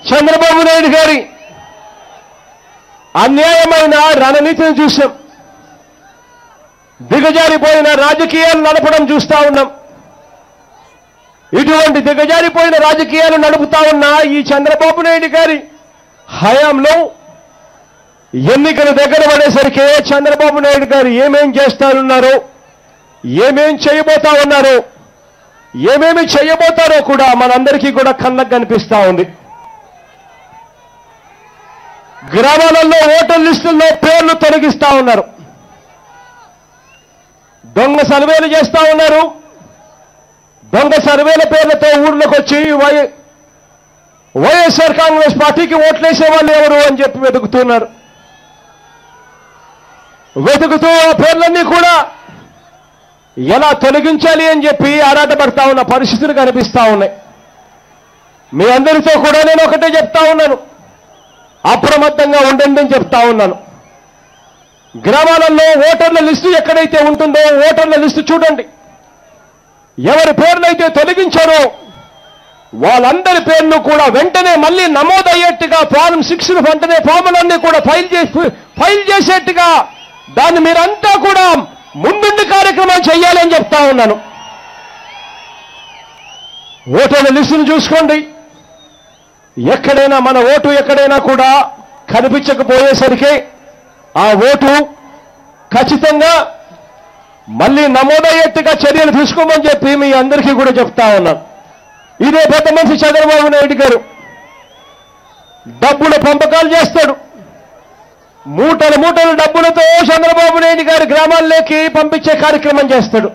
చంద్రబాబు నాయుడు గారి అన్యాయమైన రణనీతిని చూశాం దిగజారిపోయిన రాజకీయాలు నడపడం చూస్తా ఉన్నాం ఇటువంటి దిగజారిపోయిన రాజకీయాలు నడుపుతా ఉన్న ఈ చంద్రబాబు నాయుడు గారి హయాంలో ఎన్నికలు దగ్గర పడేసరికి చంద్రబాబు నాయుడు గారు ఏమేం చేస్తానున్నారో ఏమేం చేయబోతా ఉన్నారో ఏమేమి చేయబోతారో కూడా మనందరికీ కూడా కళ్ళకు కనిపిస్తా ఉంది గ్రామాలలో ఓటర్ లిస్టుల్లో పేర్లు తొలగిస్తా ఉన్నారు దొంగ సర్వేలు చేస్తా ఉన్నారు దొంగ సర్వేల పేర్లతో ఊర్లోకి వచ్చి వై వైఎస్ఆర్ కాంగ్రెస్ పార్టీకి ఓట్లేసే వాళ్ళు ఎవరు అని చెప్పి వెతుకుతున్నారు వెతుకుతూ ఆ పేర్లన్నీ కూడా ఎలా తొలగించాలి అని చెప్పి ఆరాటపడతా ఉన్న పరిస్థితులు కనిపిస్తా ఉన్నాయి మీ అందరితో కూడా నేను ఒకటే చెప్తా ఉన్నాను అప్రమత్తంగా ఉండండి అని చెప్తా ఉన్నాను గ్రామాలలో ఓటర్ల లిస్టు ఎక్కడైతే ఉంటుందో ఓటర్ల లిస్టు చూడండి ఎవరి పేర్లైతే తొలగించారో వాళ్ళందరి పేర్లు కూడా వెంటనే మళ్ళీ నమోదయ్యేట్టుగా ఫారం సిక్స్ వెంటనే ఫాములన్నీ కూడా ఫైల్ చేసి ఫైల్ చేసేట్టుగా దాన్ని మీరంతా కూడా ముందుండి కార్యక్రమం చేయాలని చెప్తా ఉన్నాను ఓటర్ల లిస్టును చూసుకోండి ఎక్కడైనా మన ఓటు ఎక్కడైనా కూడా కనిపించకపోయేసరికి ఆ ఓటు ఖచ్చితంగా మళ్ళీ నమోదయ్యేట్టుగా చర్యలు తీసుకోమని చెప్పి మీ అందరికీ కూడా చెప్తా ఉన్నాను ఇదే పెద్ద మనిషి చంద్రబాబు నాయుడు గారు డబ్బుల పంపకాలు చేస్తాడు మూటల మూటల డబ్బులతో చంద్రబాబు నాయుడు గారి గ్రామాల్లోకి పంపించే కార్యక్రమం చేస్తాడు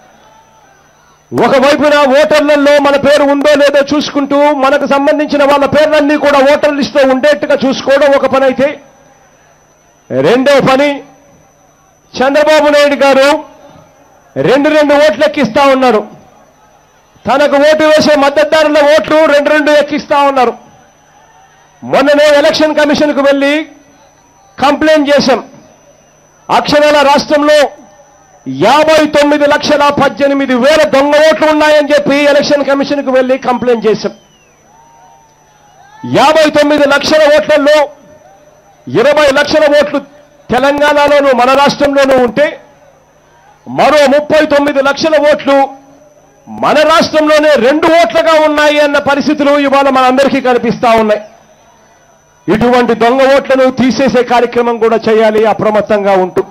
ఒకవైపున ఓటర్లలో మన పేరు ఉందో లేదో చూసుకుంటూ మనకు సంబంధించిన వాళ్ళ పేర్లన్నీ కూడా ఓటర్ లిస్టులో ఉండేట్టుగా చూసుకోవడం ఒక పని అయితే రెండో పని చంద్రబాబు నాయుడు గారు రెండు రెండు ఓట్లు ఎక్కిస్తా ఉన్నారు తనకు ఓటు వేసే మద్దతుదారుల ఓట్లు రెండు రెండు ఎక్కిస్తా ఉన్నారు మొన్ననే ఎలక్షన్ కమిషన్కు వెళ్ళి కంప్లైంట్ చేశాం అక్షరాల రాష్ట్రంలో యాభై తొమ్మిది లక్షల పద్దెనిమిది వేల దొంగ ఓట్లు ఉన్నాయని చెప్పి ఎలక్షన్ కమిషన్కు వెళ్ళి కంప్లైంట్ చేశాం యాభై తొమ్మిది లక్షల ఓట్లలో ఇరవై లక్షల ఓట్లు తెలంగాణలోనూ మన రాష్ట్రంలోనూ ఉంటే మరో ముప్పై తొమ్మిది లక్షల ఓట్లు మన రాష్ట్రంలోనే రెండు ఓట్లుగా ఉన్నాయి అన్న పరిస్థితులు ఇవాళ మనందరికీ కనిపిస్తా ఉన్నాయి ఇటువంటి దొంగ ఓట్లను తీసేసే కార్యక్రమం కూడా చేయాలి అప్రమత్తంగా ఉంటూ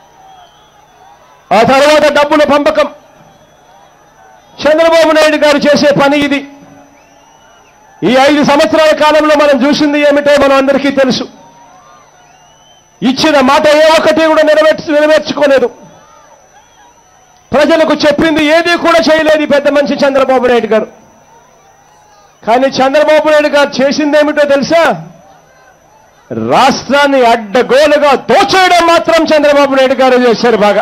ఆ తర్వాత డబ్బుల పంపకం చంద్రబాబు నాయుడు గారు చేసే పని ఇది ఈ ఐదు సంవత్సరాల కాలంలో మనం చూసింది ఏమిటో మనం అందరికీ తెలుసు ఇచ్చిన మాట ఏ ఒక్కటి కూడా నెరవేర్చు నెరవేర్చుకోలేదు ప్రజలకు చెప్పింది ఏది కూడా చేయలేదు ఈ పెద్ద మనిషి చంద్రబాబు నాయుడు గారు కానీ చంద్రబాబు నాయుడు గారు చేసిందేమిటో తెలుసా రాష్ట్రాన్ని అడ్డగోలుగా దోచేయడం మాత్రం చంద్రబాబు నాయుడు గారు చేశారు బాగా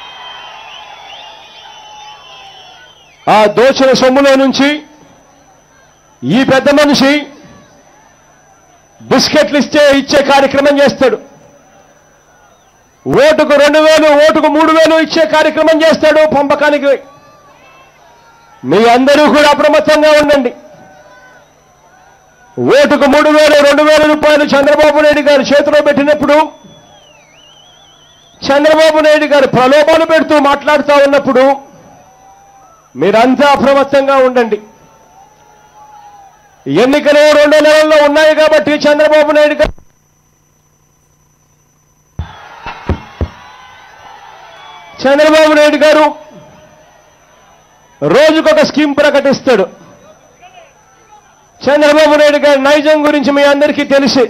ఆ దోచిన సొమ్ములో నుంచి ఈ పెద్ద మనిషి బిస్కెట్లు ఇస్తే ఇచ్చే కార్యక్రమం చేస్తాడు ఓటుకు రెండు వేలు ఓటుకు మూడు వేలు ఇచ్చే కార్యక్రమం చేస్తాడు పంపకానికి మీ అందరూ కూడా అప్రమత్తంగా ఉండండి ఓటుకు మూడు వేలు రెండు వేల రూపాయలు చంద్రబాబు నాయుడు గారు చేతిలో పెట్టినప్పుడు చంద్రబాబు నాయుడు గారు ప్రలోభాలు పెడుతూ మాట్లాడుతూ ఉన్నప్పుడు మీరంతా అప్రమత్తంగా ఉండండి ఎన్నికలు రెండో నెలల్లో ఉన్నాయి కాబట్టి చంద్రబాబు నాయుడు గారు చంద్రబాబు నాయుడు గారు రోజుకొక స్కీమ్ ప్రకటిస్తాడు చంద్రబాబు నాయుడు గారి నైజం గురించి మీ అందరికీ తెలిసి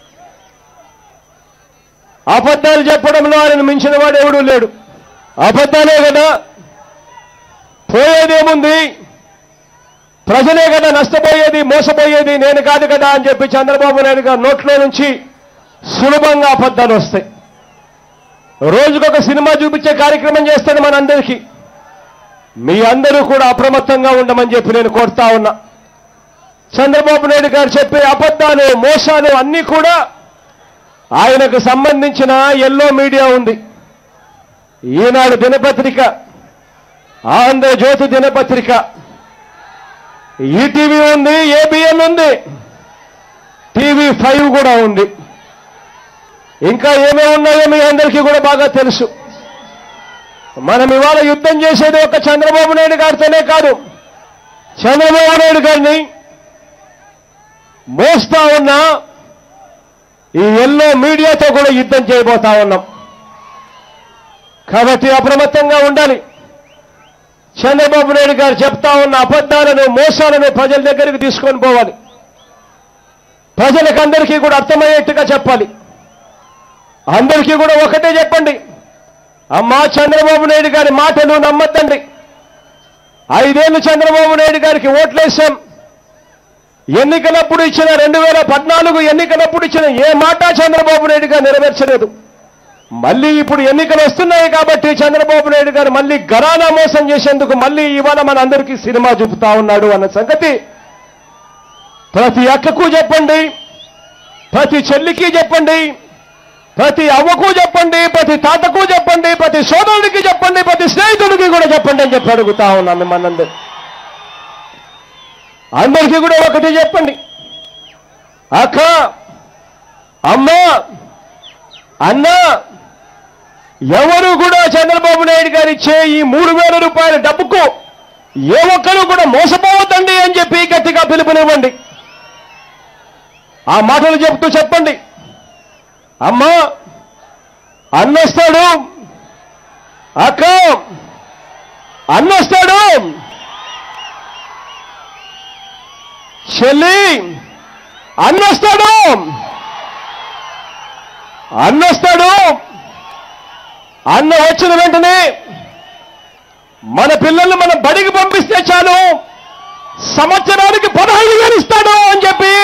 అబద్ధాలు చెప్పడంలో ఆయన మించిన వాడు ఎవడూ లేడు అబద్ధాలే కదా పోయేదేముంది ప్రజలే కదా నష్టపోయేది మోసపోయేది నేను కాదు కదా అని చెప్పి చంద్రబాబు నాయుడు గారి నోట్లో నుంచి సులభంగా అబద్ధాలు వస్తాయి రోజుకొక సినిమా చూపించే కార్యక్రమం చేస్తాడు మనందరికీ మీ అందరూ కూడా అప్రమత్తంగా ఉండమని చెప్పి నేను కోరుతా ఉన్నా చంద్రబాబు నాయుడు గారు చెప్పే అబద్ధాలు మోసాలు అన్నీ కూడా ఆయనకు సంబంధించిన ఎల్లో మీడియా ఉంది ఈనాడు దినపత్రిక ఆంధ్రజ్యోతి దినపత్రిక ఈటీవీ ఉంది ఏబిఎన్ ఉంది టీవీ ఫైవ్ కూడా ఉంది ఇంకా ఏమేమి ఉన్నాయో మీ అందరికీ కూడా బాగా తెలుసు మనం ఇవాళ యుద్ధం చేసేది ఒక చంద్రబాబు నాయుడు గారితోనే కాదు చంద్రబాబు నాయుడు గారిని మోస్తా ఉన్న ఈ ఎల్లో మీడియాతో కూడా యుద్ధం చేయబోతా ఉన్నాం కాబట్టి అప్రమత్తంగా ఉండాలి చంద్రబాబు నాయుడు గారు చెప్తా ఉన్న అబద్ధాలను మోసాలను ప్రజల దగ్గరికి తీసుకొని పోవాలి ప్రజలకు అందరికీ కూడా అర్థమయ్యేట్టుగా చెప్పాలి అందరికీ కూడా ఒకటే చెప్పండి అమ్మా చంద్రబాబు నాయుడు గారి మాటలు నమ్మద్దండి ఐదేళ్లు చంద్రబాబు నాయుడు గారికి ఓట్లేశాం ఎన్నికలప్పుడు ఇచ్చిన రెండు వేల పద్నాలుగు ఎన్నికలప్పుడు ఇచ్చిన ఏ మాట చంద్రబాబు నాయుడు గారు నెరవేర్చలేదు మళ్ళీ ఇప్పుడు ఎన్నికలు వస్తున్నాయి కాబట్టి చంద్రబాబు నాయుడు గారు మళ్ళీ గరానా మోసం చేసేందుకు మళ్ళీ ఇవాళ మన అందరికీ సినిమా చూపుతా ఉన్నాడు అన్న సంగతి ప్రతి అక్కకు చెప్పండి ప్రతి చెల్లికి చెప్పండి ప్రతి అవ్వకు చెప్పండి ప్రతి తాతకు చెప్పండి ప్రతి సోదరుడికి చెప్పండి ప్రతి స్నేహితుడికి కూడా చెప్పండి అని చెప్పి అడుగుతా ఉన్నాం మిమ్మల్ని అందరూ అందరికీ కూడా ఒకటి చెప్పండి అక్క అమ్మ అన్న ఎవరు కూడా చంద్రబాబు నాయుడు గారు ఇచ్చే ఈ మూడు వేల రూపాయల డబ్బుకు ఏ ఒక్కరు కూడా మోసపోవద్దండి అని చెప్పి గట్టిగా పిలుపునివ్వండి ఆ మాటలు చెప్తూ చెప్పండి అమ్మా అన్నొస్తాడు అక్క అన్నొస్తాడు చెల్లి అన్నొస్తాడు అన్నొస్తాడు అన్న వచ్చిన వెంటనే మన పిల్లల్ని మనం బడికి పంపిస్తే చాలు సంవత్సరానికి పదహైదు వేలు ఇస్తాడు అని చెప్పి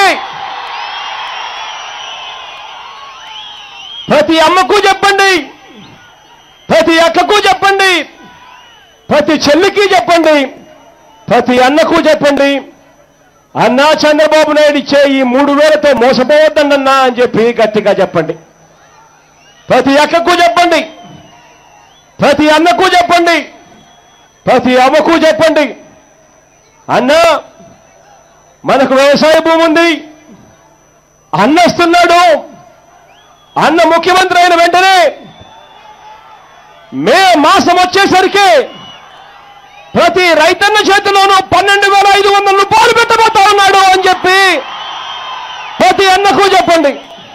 ప్రతి అమ్మకు చెప్పండి ప్రతి అక్కకు చెప్పండి ప్రతి చెల్లికి చెప్పండి ప్రతి అన్నకు చెప్పండి అన్నా చంద్రబాబు నాయుడు ఇచ్చే ఈ మూడు వేలతో మోసపోవద్దన్నా అని చెప్పి గట్టిగా చెప్పండి ప్రతి అక్కకు చెప్పండి ప్రతి అన్నకు చెప్పండి ప్రతి అమ్మకు చెప్పండి అన్న మనకు వ్యవసాయ భూమి ఉంది అన్న వస్తున్నాడు అన్న ముఖ్యమంత్రి అయిన వెంటనే మే మాసం వచ్చేసరికి ప్రతి రైతన్న చేతిలోనూ పన్నెండు వేల ఐదు వందల రూపాయలు పెట్టబోతా ఉన్నాడు అని చెప్పి ప్రతి అన్నకు చెప్పండి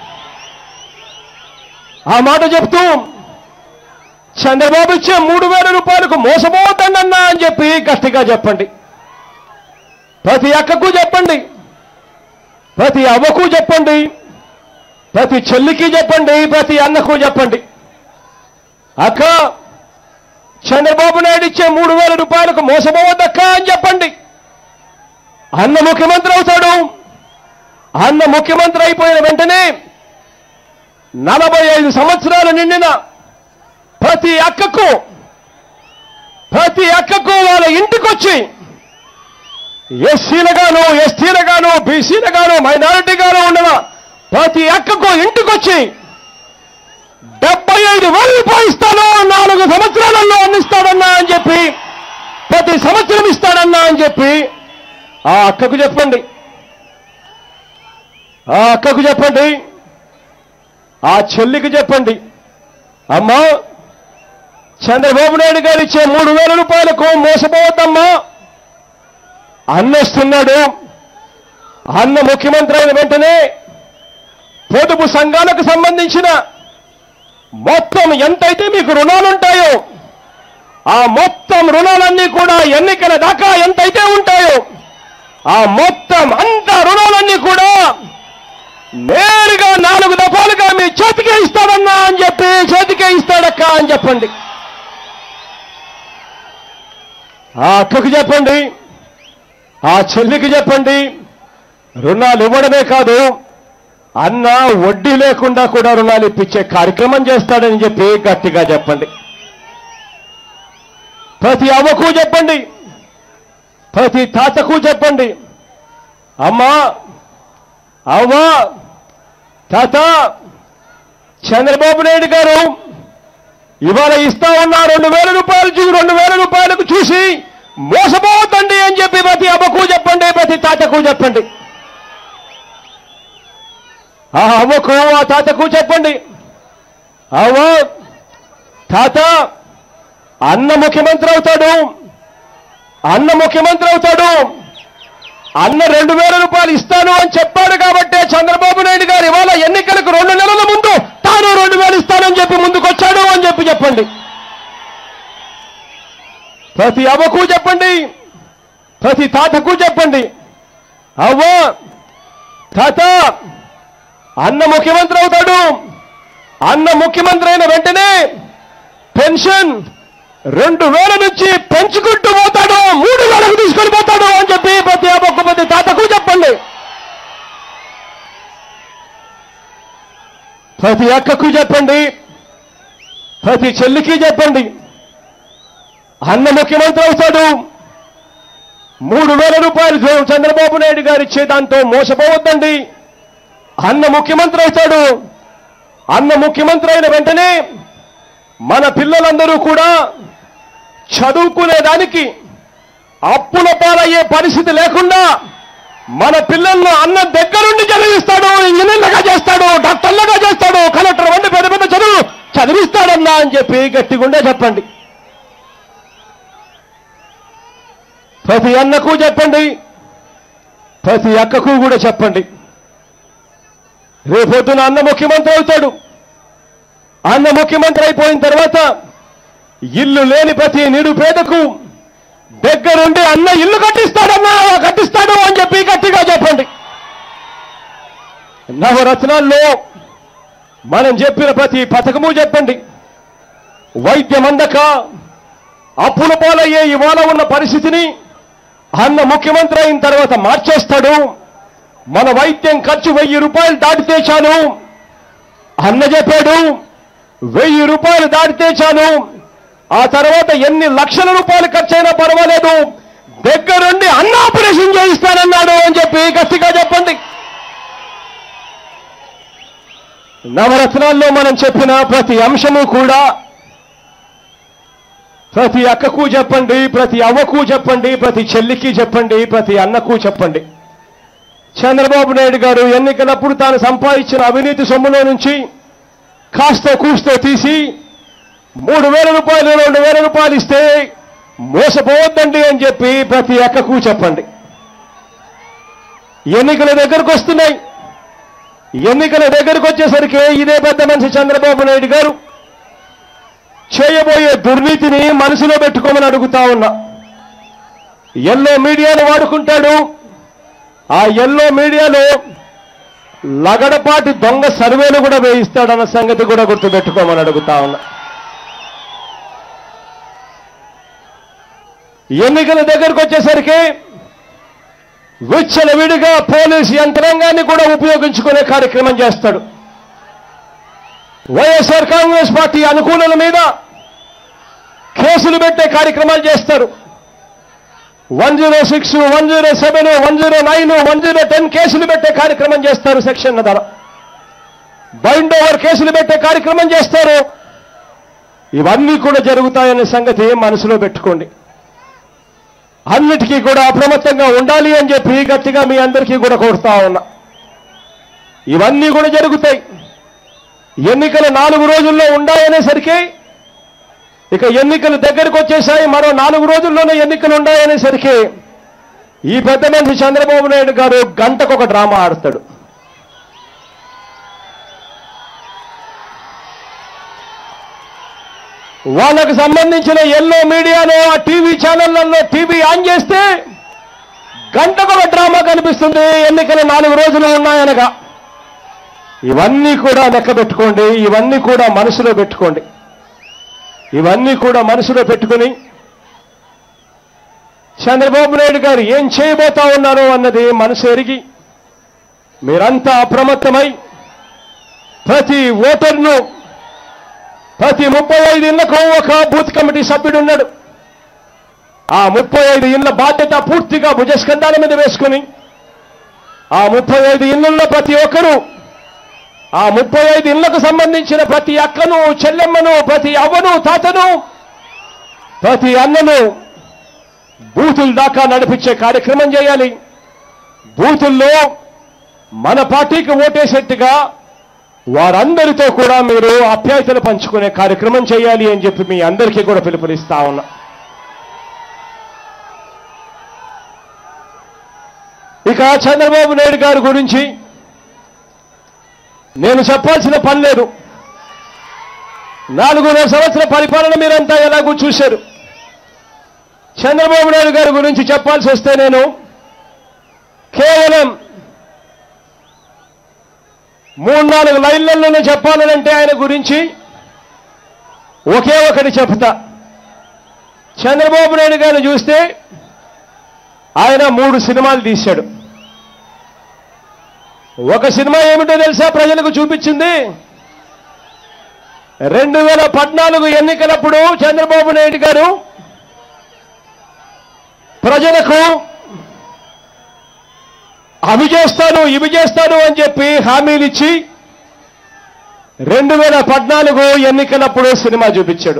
ఆ మాట చెప్తూ చంద్రబాబు ఇచ్చే మూడు వేల రూపాయలకు మోసపోవద్దండన్నా అని చెప్పి గట్టిగా చెప్పండి ప్రతి అక్కకు చెప్పండి ప్రతి అవ్వకు చెప్పండి ప్రతి చెల్లికి చెప్పండి ప్రతి అన్నకు చెప్పండి అక్క చంద్రబాబు నాయుడు ఇచ్చే మూడు వేల రూపాయలకు మోసపోవద్దక్క అని చెప్పండి అన్న ముఖ్యమంత్రి అవుతాడు అన్న ముఖ్యమంత్రి అయిపోయిన వెంటనే నలభై ఐదు సంవత్సరాలు నిండిన ప్రతి అక్కకు ప్రతి అక్కకు వాళ్ళ ఇంటికొచ్చి ఎస్సీలుగాను ఎస్టీలుగాను బీసీలుగాను మైనారిటీగాను ఉండన ప్రతి అక్కకు ఇంటికొచ్చి డెబ్బై ఐదు వేల రూపాయలు ఇస్తాను నాలుగు సంవత్సరాలలో అందిస్తాడన్నా అని చెప్పి ప్రతి సంవత్సరం ఇస్తాడన్నా అని చెప్పి ఆ అక్కకు చెప్పండి ఆ అక్కకు చెప్పండి ఆ చెల్లికి చెప్పండి అమ్మా చంద్రబాబు నాయుడు గారు ఇచ్చే మూడు వేల రూపాయలకు మోసపోవద్దమ్మా అన్నొస్తున్నాడు అన్న ముఖ్యమంత్రి అయిన వెంటనే పొదుపు సంఘాలకు సంబంధించిన మొత్తం ఎంతైతే మీకు రుణాలుంటాయో ఆ మొత్తం రుణాలన్నీ కూడా ఎన్నికల దాకా ఎంతైతే ఉంటాయో ఆ మొత్తం అంత రుణాలన్నీ కూడా నేరుగా నాలుగు దఫాలుగా మీ చేతికే ఇస్తాడన్నా అని చెప్పి చేతికే ఇస్తాడక్క అని చెప్పండి ఆ అక్కకు చెప్పండి ఆ చెల్లికి చెప్పండి రుణాలు ఇవ్వడమే కాదు అన్న వడ్డీ లేకుండా కూడా రుణాలు ఇప్పించే కార్యక్రమం చేస్తాడని చెప్పి గట్టిగా చెప్పండి ప్రతి అవ్వకు చెప్పండి ప్రతి తాతకు చెప్పండి అమ్మా అవ్వా తాత చంద్రబాబు నాయుడు గారు ఇవాళ ఇస్తా ఉన్న రెండు వేల రూపాయలు చూ రెండు వేల రూపాయలకు చూసి మోసపోవద్దండి అని చెప్పి ప్రతి అమ్మకు చెప్పండి ప్రతి తాతకు చెప్పండి ఆ అవ్వకు ఆ తాతకు చెప్పండి అవ్వ తాత అన్న ముఖ్యమంత్రి అవుతాడు అన్న ముఖ్యమంత్రి అవుతాడు అన్న రెండు వేల రూపాయలు ఇస్తాను అని చెప్పాడు కాబట్టే చంద్రబాబు నాయుడు గారు ఇవాళ ఎన్నికలకు రెండు నెలల ముందు తాను రెండు వేలు ఇస్తానని చెప్పి ముందుకొచ్చాడు అని చెప్పి చెప్పండి ప్రతి అవ్వకు చెప్పండి ప్రతి తాతకు చెప్పండి అవ్వ తాత అన్న ముఖ్యమంత్రి అవుతాడు అన్న ముఖ్యమంత్రి అయిన వెంటనే పెన్షన్ రెండు వేల నుంచి పెంచుకుంటూ పోతాడు మూడు వేలకు తీసుకొని పోతాడు అని చెప్పి ప్రతి అవ్వకు ప్రతి తాతకు చెప్పండి ప్రతి అక్కకు చెప్పండి ప్రతి చెల్లికి చెప్పండి అన్న ముఖ్యమంత్రి అవుతాడు మూడు వేల రూపాయలు చ- చంద్రబాబు నాయుడు గారు ఇచ్చే దాంతో మోసపోవద్దండి అన్న ముఖ్యమంత్రి అవుతాడు అన్న ముఖ్యమంత్రి అయిన వెంటనే మన పిల్లలందరూ కూడా చదువుకునేదానికి అప్పుల పాలయ్యే పరిస్థితి లేకుండా మన పిల్లలను అన్న దగ్గరుండి చదివిస్తాడు ఇంజనీర్లుగా చేస్తాడు డాక్టర్లుగా చేస్తాడు కలెక్టర్ వంటి పెద్ద పెద్ద చదువు చదివిస్తాడన్నా అని చెప్పి గట్టిగుండే చెప్పండి ప్రతి అన్నకు చెప్పండి ప్రతి అక్కకు కూడా చెప్పండి రేపొద్దున అన్న ముఖ్యమంత్రి అవుతాడు అన్న ముఖ్యమంత్రి అయిపోయిన తర్వాత ఇల్లు లేని ప్రతి నిరుపేదకు దగ్గరుండి అన్న ఇల్లు కట్టిస్తాడన్నా కట్టిస్తాడు అని చెప్పి గట్టిగా చెప్పండి నవరత్నాల్లో మనం చెప్పిన ప్రతి పథకము చెప్పండి వైద్యం అందక అప్పుల పాలయ్యే ఇవాళ ఉన్న పరిస్థితిని అన్న ముఖ్యమంత్రి అయిన తర్వాత మార్చేస్తాడు మన వైద్యం ఖర్చు వెయ్యి రూపాయలు దాటితే చాలు అన్న చెప్పాడు వెయ్యి రూపాయలు దాటితే చాలు ఆ తర్వాత ఎన్ని లక్షల రూపాయలు ఖర్చైనా పర్వాలేదు దగ్గరుండి అన్న ఆపరేషన్ చేయిస్తానన్నాడు అని చెప్పి గట్టిగా చెప్పండి నవరత్నాల్లో మనం చెప్పిన ప్రతి అంశము కూడా ప్రతి అక్కకు చెప్పండి ప్రతి అవ్వకు చెప్పండి ప్రతి చెల్లికి చెప్పండి ప్రతి అన్నకు చెప్పండి చంద్రబాబు నాయుడు గారు ఎన్నికలప్పుడు తాను సంపాదించిన అవినీతి సొమ్ములో నుంచి కాస్త కూస్తో తీసి మూడు వేల రూపాయలు రెండు వేల రూపాయలు ఇస్తే మోసపోవద్దండి అని చెప్పి ప్రతి అక్కకు చెప్పండి ఎన్నికల దగ్గరకు వస్తున్నాయి ఎన్నికల దగ్గరకు వచ్చేసరికి ఇదే పెద్ద మనిషి చంద్రబాబు నాయుడు గారు చేయబోయే దుర్నీతిని మనసులో పెట్టుకోమని అడుగుతా ఉన్నా ఎల్లో మీడియాను వాడుకుంటాడు ఆ ఎల్లో మీడియాలో లగడపాటి దొంగ సర్వేలు కూడా వేయిస్తాడన్న సంగతి కూడా గుర్తుపెట్టుకోమని అడుగుతా ఉన్నా ఎన్నికల దగ్గరకు వచ్చేసరికి విచ్చలవిడిగా పోలీసు యంత్రాంగాన్ని కూడా ఉపయోగించుకునే కార్యక్రమం చేస్తాడు వైఎస్ఆర్ కాంగ్రెస్ పార్టీ అనుకూలల మీద కేసులు పెట్టే కార్యక్రమాలు చేస్తారు one zero six one zero seven one zero nine one zero ten కేసులు పెట్టే కార్యక్రమం చేస్తారు సెక్షన్ ధర బైండ్ ఓవర్ కేసులు పెట్టే కార్యక్రమం చేస్తారు ఇవన్నీ కూడా జరుగుతాయనే సంగతి మనసులో పెట్టుకోండి అన్నిటికీ కూడా అప్రమత్తంగా ఉండాలి అని చెప్పి గట్టిగా మీ అందరికీ కూడా కోరుతా ఉన్నా ఇవన్నీ కూడా జరుగుతాయి ఎన్నికలు నాలుగు రోజుల్లో ఉండాలనేసరికి ఇక ఎన్నికలు దగ్గరకు వచ్చేసాయి మరో నాలుగు రోజుల్లోనే ఎన్నికలు ఉండాలనేసరికి ఈ పెద్ద మనిషి చంద్రబాబు నాయుడు గారు గంటకు ఒక డ్రామా ఆడతాడు వాళ్ళకు సంబంధించిన ఎల్లో మీడియాలో ఆ టీవీ ఛానళ్లలో టీవీ ఆన్ చేస్తే గంటకు ఒక డ్రామా కనిపిస్తుంది ఎన్నికలు నాలుగు రోజులు ఉన్నాయనగా ఇవన్నీ కూడా లెక్క పెట్టుకోండి ఇవన్నీ కూడా మనసులో పెట్టుకోండి ఇవన్నీ కూడా మనసులో పెట్టుకుని చంద్రబాబు నాయుడు గారు ఏం చేయబోతా ఉన్నారో అన్నది మనసు ఎరిగి మీరంతా అప్రమత్తమై ప్రతి ఓటర్ను ప్రతి ముప్పై ఐదు ఇళ్లకు ఒక బూత్ కమిటీ సభ్యుడు ఉన్నాడు ఆ ముప్పై ఐదు ఇళ్ల బాధ్యత పూర్తిగా భుజస్కంధాల మీద వేసుకుని ఆ ముప్పై ఐదు ఇళ్లలో ప్రతి ఒక్కరూ ఆ ముప్పై ఐదు ఇళ్లకు సంబంధించిన ప్రతి అక్కను చెల్లెమ్మను ప్రతి అవ్వను తాతను ప్రతి అన్నను బూతుల దాకా నడిపించే కార్యక్రమం చేయాలి బూతుల్లో మన పార్టీకి ఓటేసేట్టుగా వారందరితో కూడా మీరు ఆప్యాయతలు పంచుకునే కార్యక్రమం చేయాలి అని చెప్పి మీ అందరికీ కూడా పిలుపునిస్తా ఉన్నా ఇక చంద్రబాబు నాయుడు గారి గురించి నేను చెప్పాల్సిన పని లేదు నాలుగున్నర సంవత్సర పరిపాలన మీరంతా ఎలాగూ చూశారు చంద్రబాబు నాయుడు గారి గురించి చెప్పాల్సి వస్తే నేను కేవలం మూడు నాలుగు లైన్లలోనే చెప్పాలనంటే ఆయన గురించి ఒకే ఒకటి చెప్తా చంద్రబాబు నాయుడు గారిని చూస్తే ఆయన మూడు సినిమాలు తీశాడు ఒక సినిమా ఏమిటో తెలుసా ప్రజలకు చూపించింది రెండు వేల పద్నాలుగు ఎన్నికలప్పుడు చంద్రబాబు నాయుడు గారు ప్రజలకు అవి చేస్తాను ఇవి చేస్తాను అని చెప్పి హామీలు ఇచ్చి రెండు వేల పద్నాలుగు ఎన్నికలప్పుడు సినిమా చూపించాడు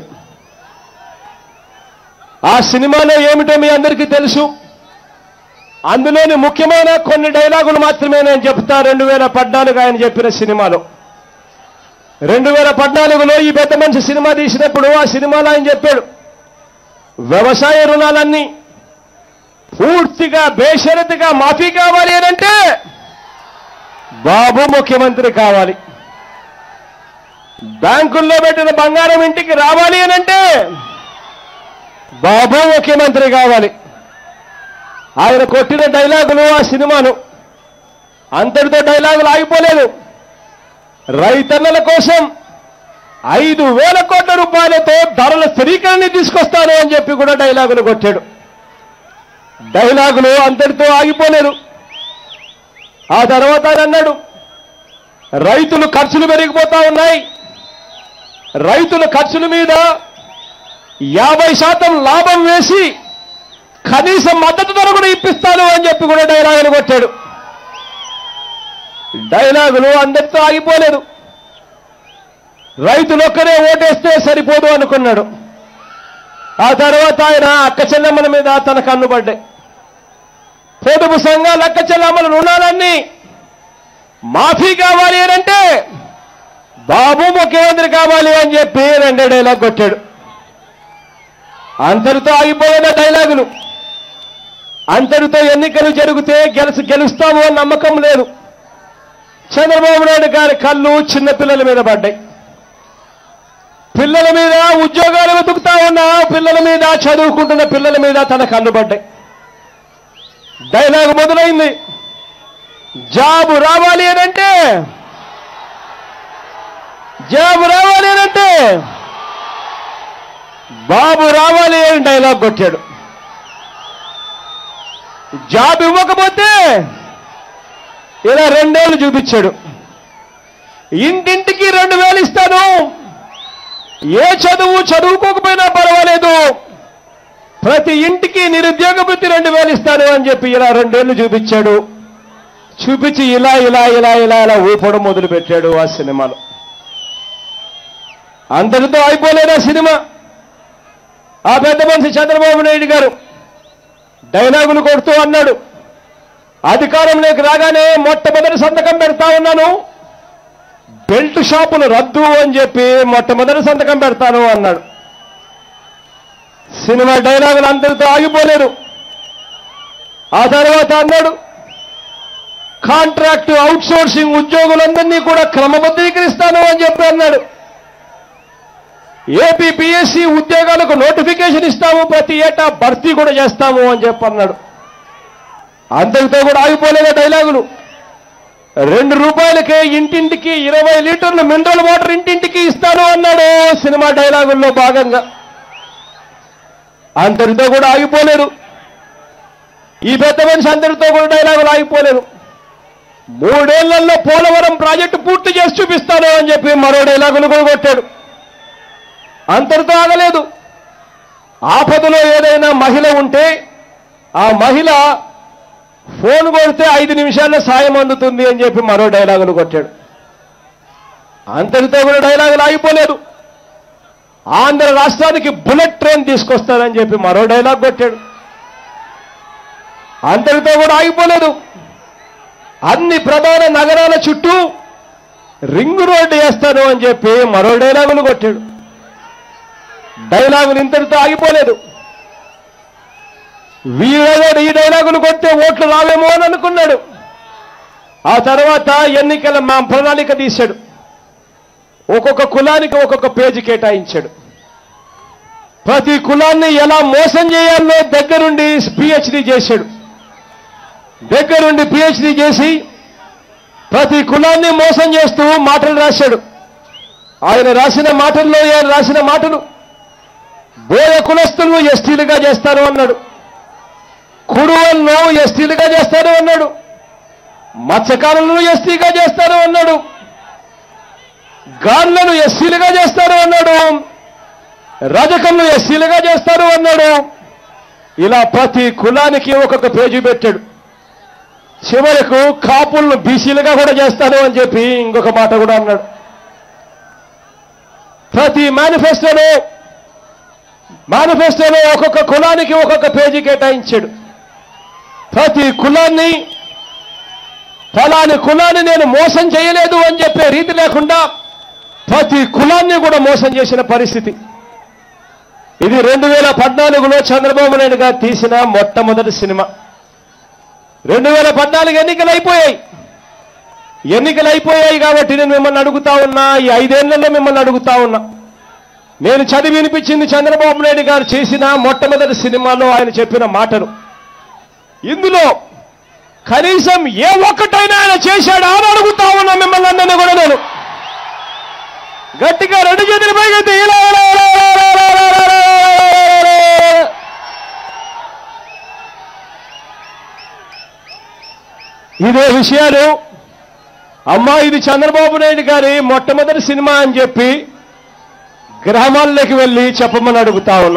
ఆ సినిమాలో ఏమిటో మీ అందరికీ తెలుసు అందులోని ముఖ్యమైన కొన్ని డైలాగులు మాత్రమే నేను చెప్తా రెండు వేల పద్నాలుగు ఆయన చెప్పిన సినిమాలో రెండు వేల పద్నాలుగులో ఈ పెద్ద మనిషి సినిమా తీసినప్పుడు ఆ సినిమాలో ఆయన చెప్పాడు వ్యవసాయ రుణాలన్నీ పూర్తిగా బేషరతుగా మాఫీ కావాలి అని అంటే బాబు ముఖ్యమంత్రి కావాలి బ్యాంకుల్లో పెట్టిన బంగారం ఇంటికి రావాలి అని అంటే బాబు ముఖ్యమంత్రి కావాలి ఆయన కొట్టిన డైలాగులు ఆ సినిమాను అంతటితో డైలాగులు ఆగిపోలేదు రైతన్నల కోసం ఐదు వేల కోట్ల రూపాయలతో ధరల స్థిరీకరణ తీసుకొస్తాను అని చెప్పి కూడా డైలాగులు కొట్టాడు డైలాగులు అంతటితో ఆగిపోలేదు ఆ తర్వాత ఆయన అన్నాడు రైతులు ఖర్చులు పెరిగిపోతా ఉన్నాయి రైతుల ఖర్చుల మీద యాభై శాతం లాభం వేసి కనీసం మద్దతు ధర కూడా ఇప్పిస్తాను అని చెప్పి కూడా డైలాగులు కొట్టాడు డైలాగులు అందరితో ఆగిపోలేదు రైతులొక్కరే ఓటేస్తే సరిపోదు అనుకున్నాడు ఆ తర్వాత ఆయన అక్క చెల్లెమ్మల మీద తన కన్నుపడ్డాయి పొదుపు సంఘాల అక్క చెల్లెమ్మల రుణాలన్నీ మాఫీ కావాలి అని అంటే బాబు ముఖ్యమంత్రి కావాలి అని చెప్పి రెండే డైలాగ్ కొట్టాడు అంతటితో ఆగిపోయిన డైలాగులు అంతటితో ఎన్నికలు జరిగితే గెలుసు గెలుస్తాము అని నమ్మకం లేదు చంద్రబాబు నాయుడు గారి కళ్ళు చిన్న పిల్లల మీద పడ్డాయి పిల్లల మీద ఉద్యోగాలు వెతుకుతా ఉన్నా పిల్లల మీద చదువుకుంటున్న పిల్లల మీద తన కళ్ళు పడ్డాయి డైలాగ్ మొదలైంది జాబు రావాలి అని అంటే జాబు రావాలి అని అంటే బాబు రావాలి అని డైలాగ్ కొట్టాడు జాబ్ ఇవ్వకపోతే ఇలా రెండేళ్ళు చూపించాడు ఇంటింటికి రెండు వేలు ఇస్తాను ఏ చదువు చదువుకోకపోయినా పర్వాలేదు ప్రతి ఇంటికి నిరుద్యోగ వృత్తి రెండు వేలు ఇస్తాను అని చెప్పి ఇలా రెండేళ్లు చూపించాడు చూపించి ఇలా ఇలా ఇలా ఇలా ఇలా ఊపడం మొదలు పెట్టాడు ఆ సినిమాలో అంతటితో అయిపోలేదు ఆ సినిమా ఆ పెద్ద మనిషి చంద్రబాబు నాయుడు గారు డైలాగులు కొడుతూ అన్నాడు అధికారంలోకి రాగానే మొట్టమొదటి సంతకం పెడతా ఉన్నాను బెల్ట్ షాపులు రద్దు అని చెప్పి మొట్టమొదటి సంతకం పెడతాను అన్నాడు సినిమా డైలాగులు అందరితో ఆగిపోలేదు ఆ తర్వాత అన్నాడు కాంట్రాక్ట్ అవుట్ సోర్సింగ్ ఉద్యోగులందరినీ కూడా క్రమబద్ధీకరిస్తాను అని చెప్పి అన్నాడు ఏపీ పిఎస్సి ఉద్యోగాలకు నోటిఫికేషన్ ఇస్తాము ప్రతి ఏటా భర్తీ కూడా చేస్తాము అని చెప్పి అన్నాడు అంతటితో కూడా ఆగిపోలేదు డైలాగులు రెండు రూపాయలకే ఇంటింటికి ఇరవై లీటర్లు మినరల్ వాటర్ ఇంటింటికి ఇస్తాను అన్నాడు సినిమా డైలాగుల్లో భాగంగా అంతటితో కూడా ఆగిపోలేదు ఈ పెద్ద మనిషి అందరితో కూడా డైలాగులు ఆగిపోలేదు మూడేళ్లలో పోలవరం ప్రాజెక్టు పూర్తి చేసి చూపిస్తాను అని చెప్పి మరో డైలాగులు కూడా కొట్టాడు అంతటితో ఆగలేదు ఆపదలో ఏదైనా మహిళ ఉంటే ఆ మహిళ ఫోన్ కొడితే ఐదు నిమిషాల్లో సాయం అందుతుంది అని చెప్పి మరో డైలాగులు కొట్టాడు అంతటితో కూడా డైలాగులు ఆగిపోలేదు ఆంధ్ర రాష్ట్రానికి బుల్లెట్ ట్రైన్ తీసుకొస్తానని చెప్పి మరో డైలాగ్ కొట్టాడు అంతటితో కూడా ఆగిపోలేదు అన్ని ప్రధాన నగరాల చుట్టూ రింగ్ రోడ్డు వేస్తాను అని చెప్పి మరో డైలాగులు కొట్టాడు డైలాగులు ఇంతటితో ఆగిపోలేదు వీడేవాడు ఈ డైలాగులు కొడితే ఓట్లు రావేమో అని అనుకున్నాడు ఆ తర్వాత ఎన్నికల మా ప్రణాళిక తీశాడు ఒక్కొక్క కులానికి ఒక్కొక్క పేజీ కేటాయించాడు ప్రతి కులాన్ని ఎలా మోసం చేయాలో దగ్గరుండి పిహెచ్డి చేశాడు దగ్గరుండి పిహెచ్డి చేసి ప్రతి కులాన్ని మోసం చేస్తూ మాటలు రాశాడు ఆయన రాసిన మాటల్లో ఆయన రాసిన మాటలు బోయ కులస్తులను ఎస్టీలుగా చేస్తాను అన్నాడు కురువలను ఎస్టీలుగా చేస్తాను అన్నాడు మత్స్యకారులను ఎస్టీగా చేస్తాను అన్నాడు గాన్లను ఎస్సీలుగా చేస్తారు అన్నాడు రజకలను ఎస్సీలుగా చేస్తారు అన్నాడు ఇలా ప్రతి కులానికి ఒక్కొక్క పేజీ పెట్టాడు చివరకు కాపులను బీసీలుగా కూడా చేస్తాను అని చెప్పి ఇంకొక మాట కూడా అన్నాడు ప్రతి మేనిఫెస్టోలో మేనిఫెస్టోలో ఒక్కొక్క కులానికి ఒక్కొక్క పేజీ కేటాయించాడు ప్రతి కులాన్ని ఫలాని కులాన్ని నేను మోసం చేయలేదు అని చెప్పే రీతి లేకుండా ప్రతి కులాన్ని కూడా మోసం చేసిన పరిస్థితి ఇది రెండు వేల పద్నాలుగులో చంద్రబాబు నాయుడు గారు తీసిన మొట్టమొదటి సినిమా రెండు వేల పద్నాలుగు ఎన్నికలు అయిపోయాయి ఎన్నికలు అయిపోయాయి కాబట్టి నేను మిమ్మల్ని అడుగుతా ఉన్నా ఈ ఐదేళ్లలో మిమ్మల్ని అడుగుతా ఉన్నా నేను చదివి వినిపించింది చంద్రబాబు నాయుడు గారు చేసిన మొట్టమొదటి సినిమాలో ఆయన చెప్పిన మాటలు ఇందులో కనీసం ఏ ఒక్కటైనా ఆయన చేశాడా అని అడుగుతా ఉన్నా మిమ్మల్ని అందరినీ కూడా నేను గట్టిగా రెండు చేతులు పైకెత్తి ఇలా ఇలా ఇలా ఇలా ఇలా ఇలా ఇలా ఇలా ఇలా ఇలా. ఇదే విషయాలు అమ్మా ఇది చంద్రబాబు నాయుడు గారి మొట్టమొదటి సినిమా అని చెప్పి గ్రామాల్లోకి వెళ్ళి చెప్పమని అడుగుతా ఉన్నా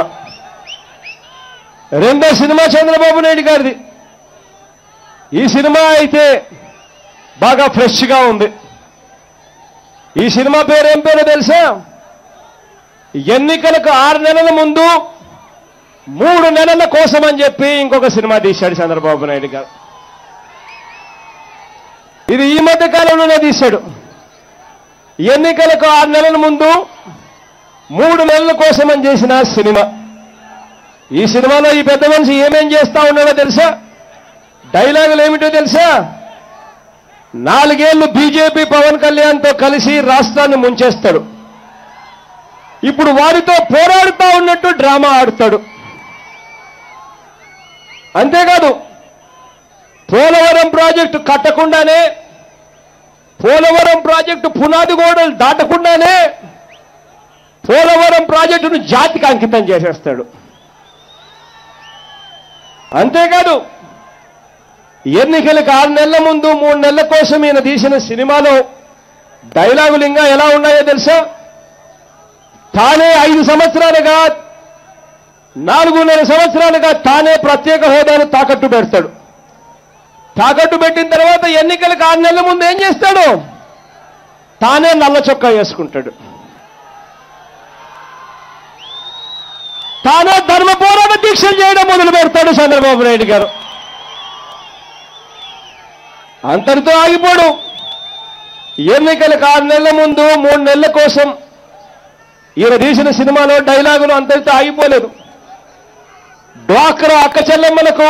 రెండో సినిమా చంద్రబాబు నాయుడు గారిది ఈ సినిమా అయితే బాగా ఫ్రెష్గా ఉంది ఈ సినిమా పేరు ఏం పేరో తెలుసా ఎన్నికలకు ఆరు నెలల ముందు మూడు నెలల కోసం అని చెప్పి ఇంకొక సినిమా తీశాడు చంద్రబాబు నాయుడు గారు ఇది ఈ మధ్య కాలంలోనే తీశాడు ఎన్నికలకు ఆరు నెలల ముందు మూడు నెలల కోసం అని చేసిన సినిమా ఈ సినిమాలో ఈ పెద్ద మనిషి ఏమేం చేస్తా ఉన్నాడో తెలుసా డైలాగులు ఏమిటో తెలుసా నాలుగేళ్లు బీజేపీ పవన్ కళ్యాణ్తో కలిసి రాష్ట్రాన్ని ముంచేస్తాడు ఇప్పుడు వారితో పోరాడుతా ఉన్నట్టు డ్రామా ఆడుతాడు అంతేకాదు పోలవరం ప్రాజెక్టు కట్టకుండానే పోలవరం ప్రాజెక్టు పునాది గోడలు దాటకుండానే పోలవరం ప్రాజెక్టును జాతికి అంకితం చేసేస్తాడు అంతేకాదు ఎన్నికలకు ఆరు నెలల ముందు మూడు నెలల కోసం ఈయన తీసిన సినిమాలో డైలాగులు ఇంకా ఎలా ఉన్నాయో తెలుసా తానే ఐదు సంవత్సరాలుగా నాలుగున్నర సంవత్సరాలుగా తానే ప్రత్యేక హోదాను తాకట్టు పెడతాడు తాకట్టు పెట్టిన తర్వాత ఎన్నికలకు ఆరు నెలల ముందు ఏం చేస్తాడు తానే నల్ల చొక్కా వేసుకుంటాడు తానే ధర్మ పోరాట దీక్షలు చేయడం మొదలు పెడతాడు చంద్రబాబు నాయుడు గారు అంతటితో ఆగిపోడు ఎన్నికలకు ఆరు నెలల ముందు మూడు నెలల కోసం ఈయన తీసిన సినిమాలో డైలాగులు అంతటితో ఆగిపోలేదు డ్వాక్రా అక్క చెల్లెమ్మలకు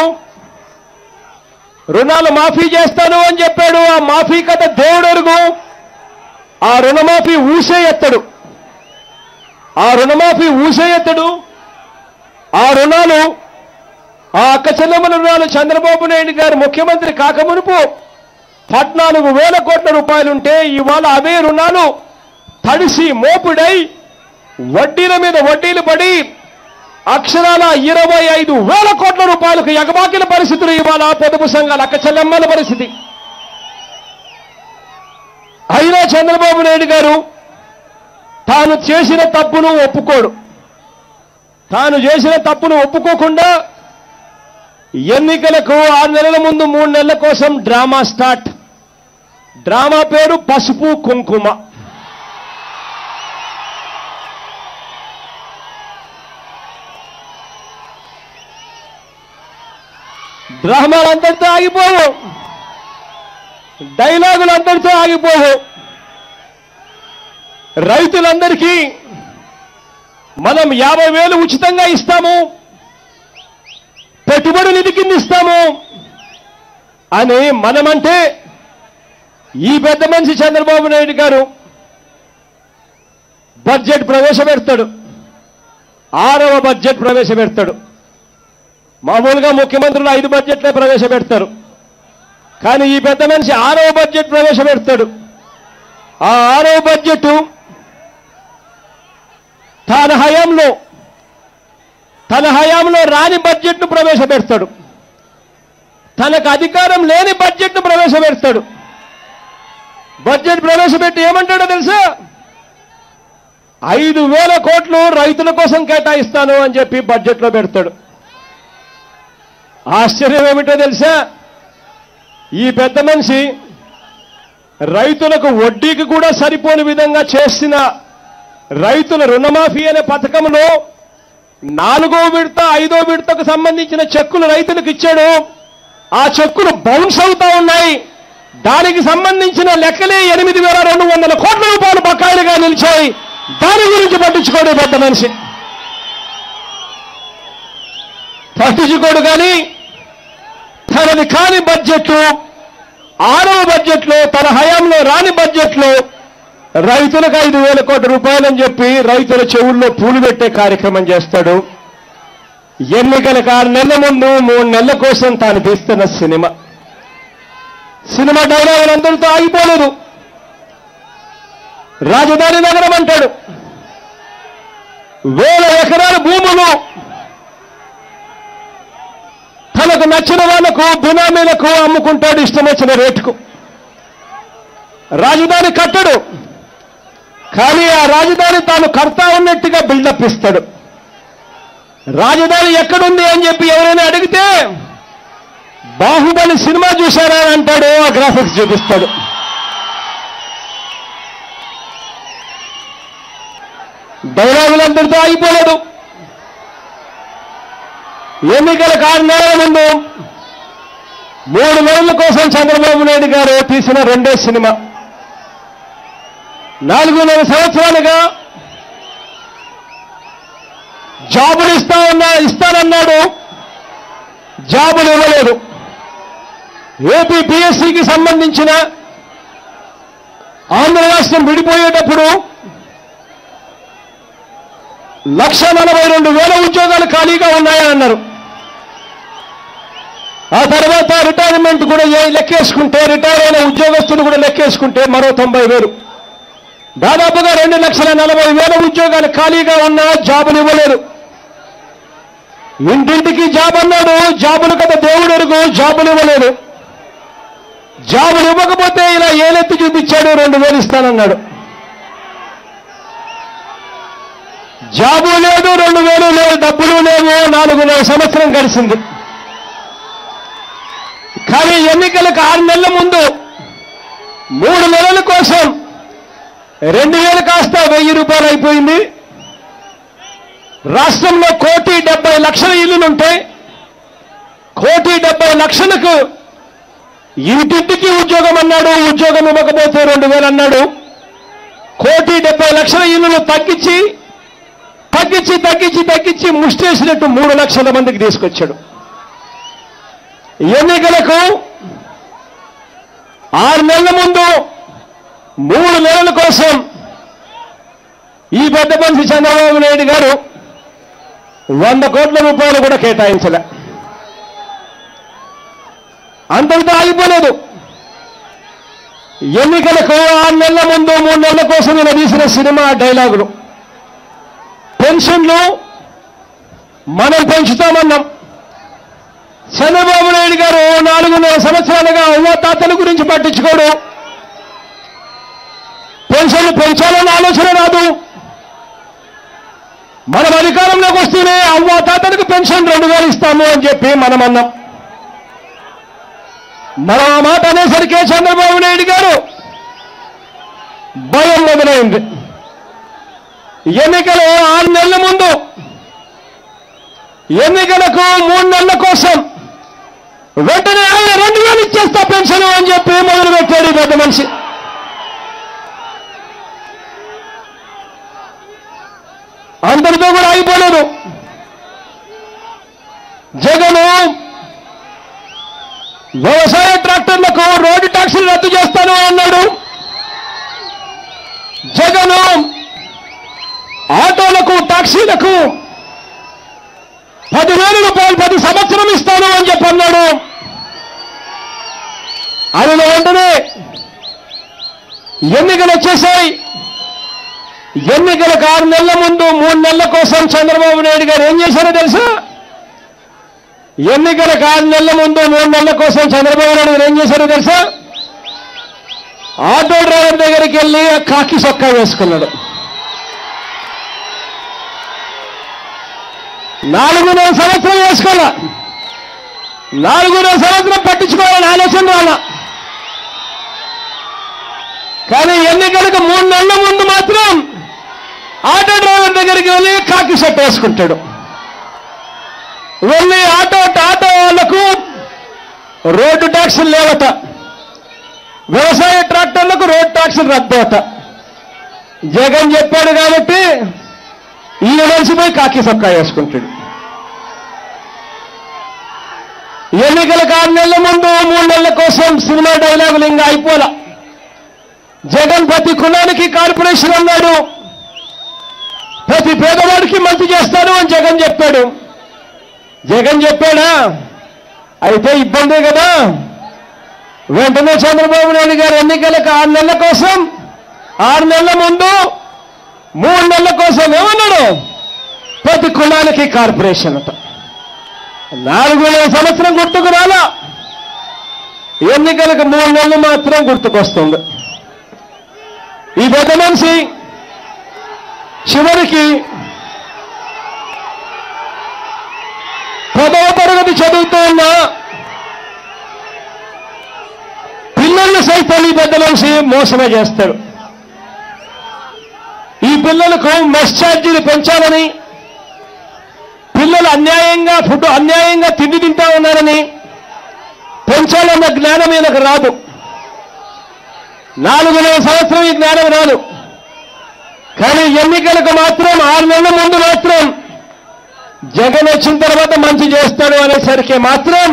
రుణాలు మాఫీ చేస్తాను అని చెప్పాడు ఆ మాఫీ కథ దేవుడు ఎరుగు ఆ రుణమాఫీ ఊసే ఎత్తడు ఆ రుణమాఫీ ఊసే ఎత్తడు ఆ రుణాలు ఆ అక్క చెల్లెమ్మల రుణాలు చంద్రబాబు నాయుడు గారు ముఖ్యమంత్రి కాకమునుపు పద్నాలుగు వేల కోట్ల రూపాయలుంటే ఇవాళ అవే రుణాలు తడిసి మోపుడై వడ్డీల మీద వడ్డీలు పడి అక్షరాల ఇరవై ఐదు వేల కోట్ల రూపాయలకు ఎగబాకిన పరిస్థితులు ఇవాళ పొదుపు సంఘాల అక్క చెల్లెమ్మల పరిస్థితి అయినా చంద్రబాబు నాయుడు గారు తాను చేసిన తప్పును ఒప్పుకోడు తాను చేసిన తప్పును ఒప్పుకోకుండా ఎన్నికలకు ఆరు నెలల ముందు మూడు నెలల కోసం డ్రామా స్టార్ట్ డ్రామా పేరు పసుపు కుంకుమ డ్రామాలు అంతటితో ఆగిపోవు డైలాగులు అందరితో ఆగిపోవు రైతులందరికీ మనం యాభై వేలు ఉచితంగా ఇస్తాము పెట్టుబడి నిధి కింద ఇస్తాము అని మనమంటే ఈ పెద్ద మనిషి చంద్రబాబు నాయుడు గారు బడ్జెట్ ప్రవేశపెడతాడు ఆరవ బడ్జెట్ ప్రవేశపెడతాడు మామూలుగా ముఖ్యమంత్రులు ఐదు బడ్జెట్లే ప్రవేశపెడతారు కానీ ఈ పెద్ద మనిషి ఆరవ బడ్జెట్ ప్రవేశపెడతాడు ఆ ఆరవ బడ్జెట్ తన హయాంలో తన హయాంలో రాని బడ్జెట్ను ప్రవేశపెడతాడు తనకు అధికారం లేని బడ్జెట్ను ప్రవేశపెడతాడు బడ్జెట్ ప్రవేశపెట్టి ఏమంటాడో తెలుసా ఐదు వేల కోట్లు రైతుల కోసం కేటాయిస్తాను అని చెప్పి బడ్జెట్లో పెడతాడు ఆశ్చర్యం ఏమిటో తెలుసా ఈ పెద్ద మనిషి రైతులకు వడ్డీకి కూడా సరిపోని విధంగా చేసిన రైతుల రుణమాఫీ అనే పథకంలో నాలుగో విడత ఐదో విడతకు సంబంధించిన చెక్కులు రైతులకు ఇచ్చాడు ఆ చెక్కులు బౌన్స్ అవుతా ఉన్నాయి దానికి సంబంధించిన లెక్కలే ఎనిమిది వేల రెండు వందల కోట్ల రూపాయలు బకాయిలుగా నిలిచాయి దాని గురించి పట్టించుకోడు ఈ పెద్ద మనిషి పట్టించుకోడు కానీ తనది కాని బడ్జెట్లు ఆరవ బడ్జెట్లో తన హయాంలో రాని బడ్జెట్లో రైతులకు ఐదు వేల కోట్ల రూపాయలని చెప్పి రైతుల చెవుల్లో పూలు పెట్టే కార్యక్రమం చేస్తాడు ఎన్నికలకు ఆరు నెలల ముందు మూడు నెలల కోసం తాను తీస్తున్న సినిమా సినిమా డైలాగులు అందరితో ఆగిపోలేదు రాజధాని నగరం అంటాడు వేల ఎకరాల భూములు తనకు నచ్చిన వాళ్లకు బినామీలకు అమ్ముకుంటాడు ఇష్టం వచ్చిన రేటుకు రాజధాని కట్టడు కానీ ఆ రాజధాని తాను కర్తా ఉన్నట్టుగా బిల్డప్ ఇస్తాడు రాజధాని ఎక్కడుంది అని చెప్పి ఎవరైనా అడిగితే బాహుబలి సినిమా చూశారా అని అంటాడు ఆ గ్రాఫిక్స్ చూపిస్తాడు డైలాగులందరితో ఆగిపోలేదు ఎన్నికలకు ఆరు నెలల ముందు మూడు నెలల కోసం చంద్రబాబు నాయుడు గారు తీసిన రెండో సినిమా నాలుగున్నర సంవత్సరాలుగా జాబులు ఇస్తా ఉన్నా ఇస్తానన్నాడు జాబులు ఇవ్వలేదు ఏపీ పిఎస్సికి సంబంధించిన ఆంధ్ర రాష్ట్రం విడిపోయేటప్పుడు లక్ష నలభై రెండు వేల ఉద్యోగాలు ఖాళీగా ఉన్నాయని అన్నారు ఆ తర్వాత రిటైర్మెంట్ కూడా ఏ- లెక్కేసుకుంటే రిటైర్ అయిన ఉద్యోగస్తులు కూడా లెక్కేసుకుంటే మరో తొంభై వేలు దాదాపుగా రెండు లక్షల నలభై వేల ఉద్యోగాలు ఖాళీగా ఉన్నా జాబులు ఇవ్వలేదు ఇంటింటికి జాబ్ అన్నాడు జాబులు కదా దేవుడు ఎరుగు జాబులు ఇవ్వలేదు జాబులు ఇవ్వకపోతే ఇలా ఏలెత్తి చూపించాడు రెండు వేలు ఇస్తానన్నాడు జాబు లేదు రెండు వేలు లేవు డబ్బులు లేవు నాలుగున్నర సంవత్సరం గడిచింది కానీ ఎన్నికలకు ఆరు నెలల ముందు మూడు నెలల కోసం రెండు వేలు కాస్త వెయ్యి రూపాయలు అయిపోయింది రాష్ట్రంలో కోటి డెబ్బై లక్షల ఇల్లులుంటే కోటి డెబ్బై లక్షలకు ఇంటింటికి ఉద్యోగం అన్నాడు ఉద్యోగం ఇవ్వకపోతే రెండు వేలు అన్నాడు కోటి డెబ్బై లక్షల ఇల్లులు తగ్గించి తగ్గించి తగ్గించి తగ్గించి ముష్టేసినట్టు మూడు లక్షల మందికి తీసుకొచ్చాడు ఎన్నికలకు ఆరు నెలల ముందు మూడు నెలల కోసం ఈ పెద్ద మనిషి చంద్రబాబు నాయుడు గారు వంద కోట్ల రూపాయలు కూడా కేటాయించలే అంతటితో ఆగిపోలేదు ఎన్నికలకు ఆరు నెలల ముందు మూడు నెలల కోసం ఈయన తీసిన సినిమా డైలాగులు పెన్షన్లు మనం పెంచుతామన్నాం చంద్రబాబు నాయుడు గారు నాలుగున్నర సంవత్సరాలుగా అవ్వ తాతల గురించి పట్టించుకోడు పెన్షన్లు పెంచాలన్న ఆలోచన రాదు మనం అధికారంలోకి వస్తేనే అవ్వ తాతలకు పెన్షన్ రెండు వేలు ఇస్తాము అని చెప్పి మనం అన్నాం మనం ఆ మాట అనేసరికే చంద్రబాబు నాయుడు గారు భయం మొదలైంది ఎన్నికలు ఆరు నెలల ముందు ఎన్నికలకు మూడు నెలల కోసం వెంటనే ఆయన రెండు వేలు ఇచ్చేస్తా పెన్షన్ అని చెప్పి మొదలు పెట్టాడు ఈ పెద్ద మనిషి అందరితో కూడా ఆగిపోలేదు జగను వ్యవసాయ ట్రాక్టర్లకు రోడ్డు ట్యాక్సీలు రద్దు చేస్తాను అన్నాడు జగను ఆటోలకు టాక్సీలకు పదివేల రూపాయలు ప్రతి సంవత్సరం ఇస్తాను అని చెప్పి అన్నాడు ఆయన వెంటనే ఎన్నికలు వచ్చేసాయి ఎన్నికలకు ఆరు నెలల ముందు మూడు నెలల కోసం చంద్రబాబు నాయుడు గారు ఏం చేశారో తెలుసా ఎన్నికలకు ఆరు నెలల ముందు మూడు నెలల కోసం చంద్రబాబు నాయుడు గారు ఏం చేశారో తెలుసా ఆటో డ్రైవర్ దగ్గరికి వెళ్ళి ఆ కాకి సొక్కా వేసుకున్నాడు నాలుగున్నర సంవత్సరం వేసుకోవాలా నాలుగున్నర సంవత్సరం పట్టించుకోవాలని ఆలోచన రాలా కానీ ఎన్నికలకు మూడు నెలల ముందు మాత్రం ఆటో డ్రైవర్ దగ్గరికి వెళ్ళి కాకి షర్ట్ వేసుకుంటాడు వెళ్ళి ఆటో ఆటో వాళ్లకు రోడ్డు ట్యాక్సులు లేవట వ్యవసాయ ట్రాక్టర్లకు రోడ్ ట్యాక్సులు రద్దవట జగన్ చెప్పాడు కాబట్టి ఈయన మనిషిపోయి కాకి సొక్కా వేసుకుంటాడు ఎన్నికలకు ఆరు నెలల ముందు మూడు నెలల కోసం సినిమా డైలాగులు ఇంకా అయిపోలా జగన్ ప్రతి కులానికి కార్పొరేషన్ అన్నాడు ప్రతి పేదవాడికి మంచి చేస్తాను అని జగన్ చెప్పాడు జగన్ చెప్పాడా అయితే ఇబ్బందే కదా వెంటనే చంద్రబాబు నాయుడు గారు ఎన్నికలకు ఆరు నెలల కోసం ఆరు నెలల ముందు మూడు నెలల కోసం ఏమన్నాడు ప్రతి కులానికి కార్పొరేషన్ అట నాలుగున్నర సంవత్సరం గుర్తుకు రాలా ఎన్నికలకు మూడు నెలలు మాత్రం గుర్తుకొస్తుంది ఈ పెద్ద మనిషి చివరికి పదవ తరగతి చదువుతూ ఉన్న పిల్లల్ని సైతం ఈ పెద్ద మనిషి మోసమే చేస్తాడు ఈ పిల్లలకు మెస్ ఛార్జీలు పెంచాలని పిల్లలు అన్యాయంగా ఫుడ్ అన్యాయంగా తిండి తింటా ఉన్నారని పెంచాలన్న జ్ఞానం ఈయనకు రాదు నాలుగున్నర సంవత్సరం ఈ జ్ఞానం రాదు కానీ ఎన్నికలకు మాత్రం ఆరు నెలల ముందు మాత్రం జగన్ వచ్చిన తర్వాత మంచి చేస్తాడు అనేసరికి మాత్రం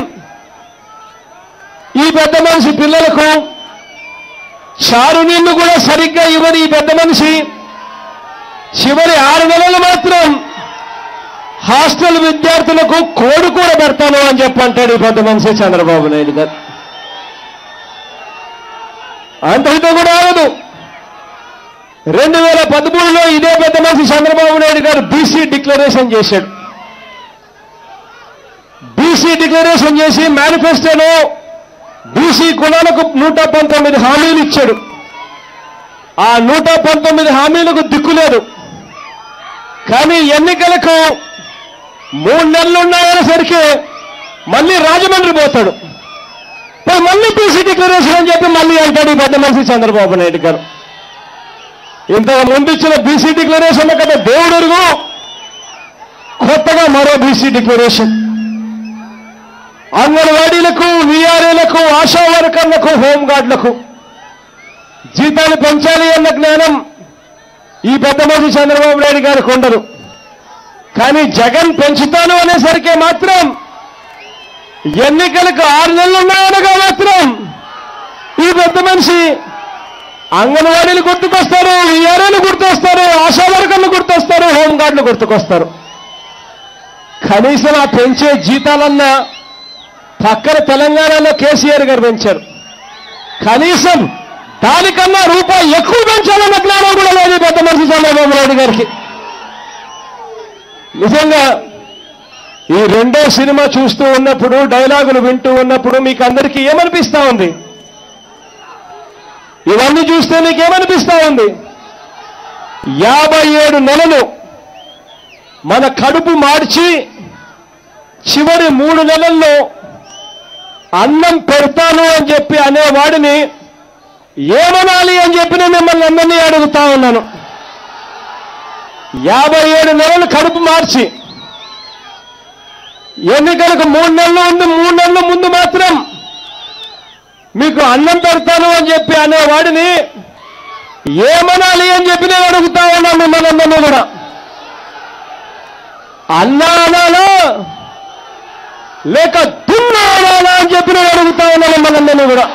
ఈ పెద్ద మనిషి పిల్లలకు చారు నీళ్లు కూడా సరిగ్గా ఇవ్వని ఈ పెద్ద మనిషి చివరి ఆరు నెలలు మాత్రం హాస్టల్ విద్యార్థులకు కోడి కూడా పెడతాను అని చెప్పి అంటాడు ఈ పెద్ద మనిషి చంద్రబాబు నాయుడు గారు అంతటితో కూడా ఆగదు రెండు వేల పదమూడులో ఇదే పెద్ద మనిషి చంద్రబాబు నాయుడు గారు బీసీ డిక్లరేషన్ చేశాడు బీసీ డిక్లరేషన్ చేసి మేనిఫెస్టోలో బీసీ కులాలకు నూట పంతొమ్మిది హామీలు ఇచ్చాడు ఆ నూట పంతొమ్మిది హామీలకు దిక్కు లేదు కానీ ఎన్నికలకు మూడు నెలలు ఉన్నాయనేసరికి మళ్ళీ రాజమండ్రి పోతాడు పోయి మళ్ళీ బీసీ డిక్లరేషన్ అని చెప్పి మళ్ళీ అంటాడు ఈ పెద్ద మనిషి చంద్రబాబు నాయుడు గారు ఇంతకు ముందు ఇచ్చిన బీసీ డిక్లరేషన్ కదా దేవుడురుగు కొత్తగా మరో బీసీ డిక్లరేషన్ అంగన్వాడీలకు వీఆర్ఏలకు ఆశా వర్కర్లకు హోంగార్డులకు జీతాలు పెంచాలి అన్న జ్ఞానం ఈ పెద్ద మనిషి చంద్రబాబు నాయుడు గారికి ఉండదు కానీ జగన్ పెంచుతాను అనేసరికి మాత్రం ఎన్నికలకు ఆరు నెలలు ఉన్నాయనగా మాత్రం ఈ పెద్ద మనిషి అంగన్వాడీలు గుర్తుకొస్తారు వీఆర్ఏలు గుర్తొస్తారు ఆశా వర్కర్లు గుర్తొస్తారు హోంగార్డులు గుర్తుకొస్తారు కనీసం ఆ పెంచే జీతాలన్నా పక్కన తెలంగాణలో కేసీఆర్ గారు పెంచారు కనీసం దానికన్నా రూపాయి ఎక్కువ పెంచాలన్న జ్ఞానం కూడా లేదు ఈ పెద్ద మనిషి చంద్రబాబు నాయుడు గారికి నిజంగా ఈ రెండో సినిమా చూస్తూ ఉన్నప్పుడు డైలాగులు వింటూ ఉన్నప్పుడు మీకు అందరికీ ఏమనిపిస్తా ఉంది ఇవన్నీ చూస్తే మీకు ఏమనిపిస్తా ఉంది యాభై ఏడు నెలలు మన కడుపు మార్చి చివరి మూడు నెలల్లో అన్నం పెడతాను అని చెప్పి అనేవాడిని ఏమనాలి అని చెప్పి నేను మిమ్మల్ని అందరినీ అడుగుతా ఉన్నాను యాభై ఏడు నెలలు కడుపు మార్చి ఎన్నికలకు మూడు నెలలు ఉంది మూడు నెలల ముందు మాత్రం మీకు అన్నం పెడతాను అని చెప్పి అనేవాడిని ఏమనాలి అని చెప్పి నేను అడుగుతా ఉన్నాను మిమ్మల్ని అందరినీ కూడా అన్నా అనాలా లేక దున్నా అనాలా అని చెప్పి నేను అడుగుతా ఉన్నాను మిమ్మల్ని అందరినీ కూడా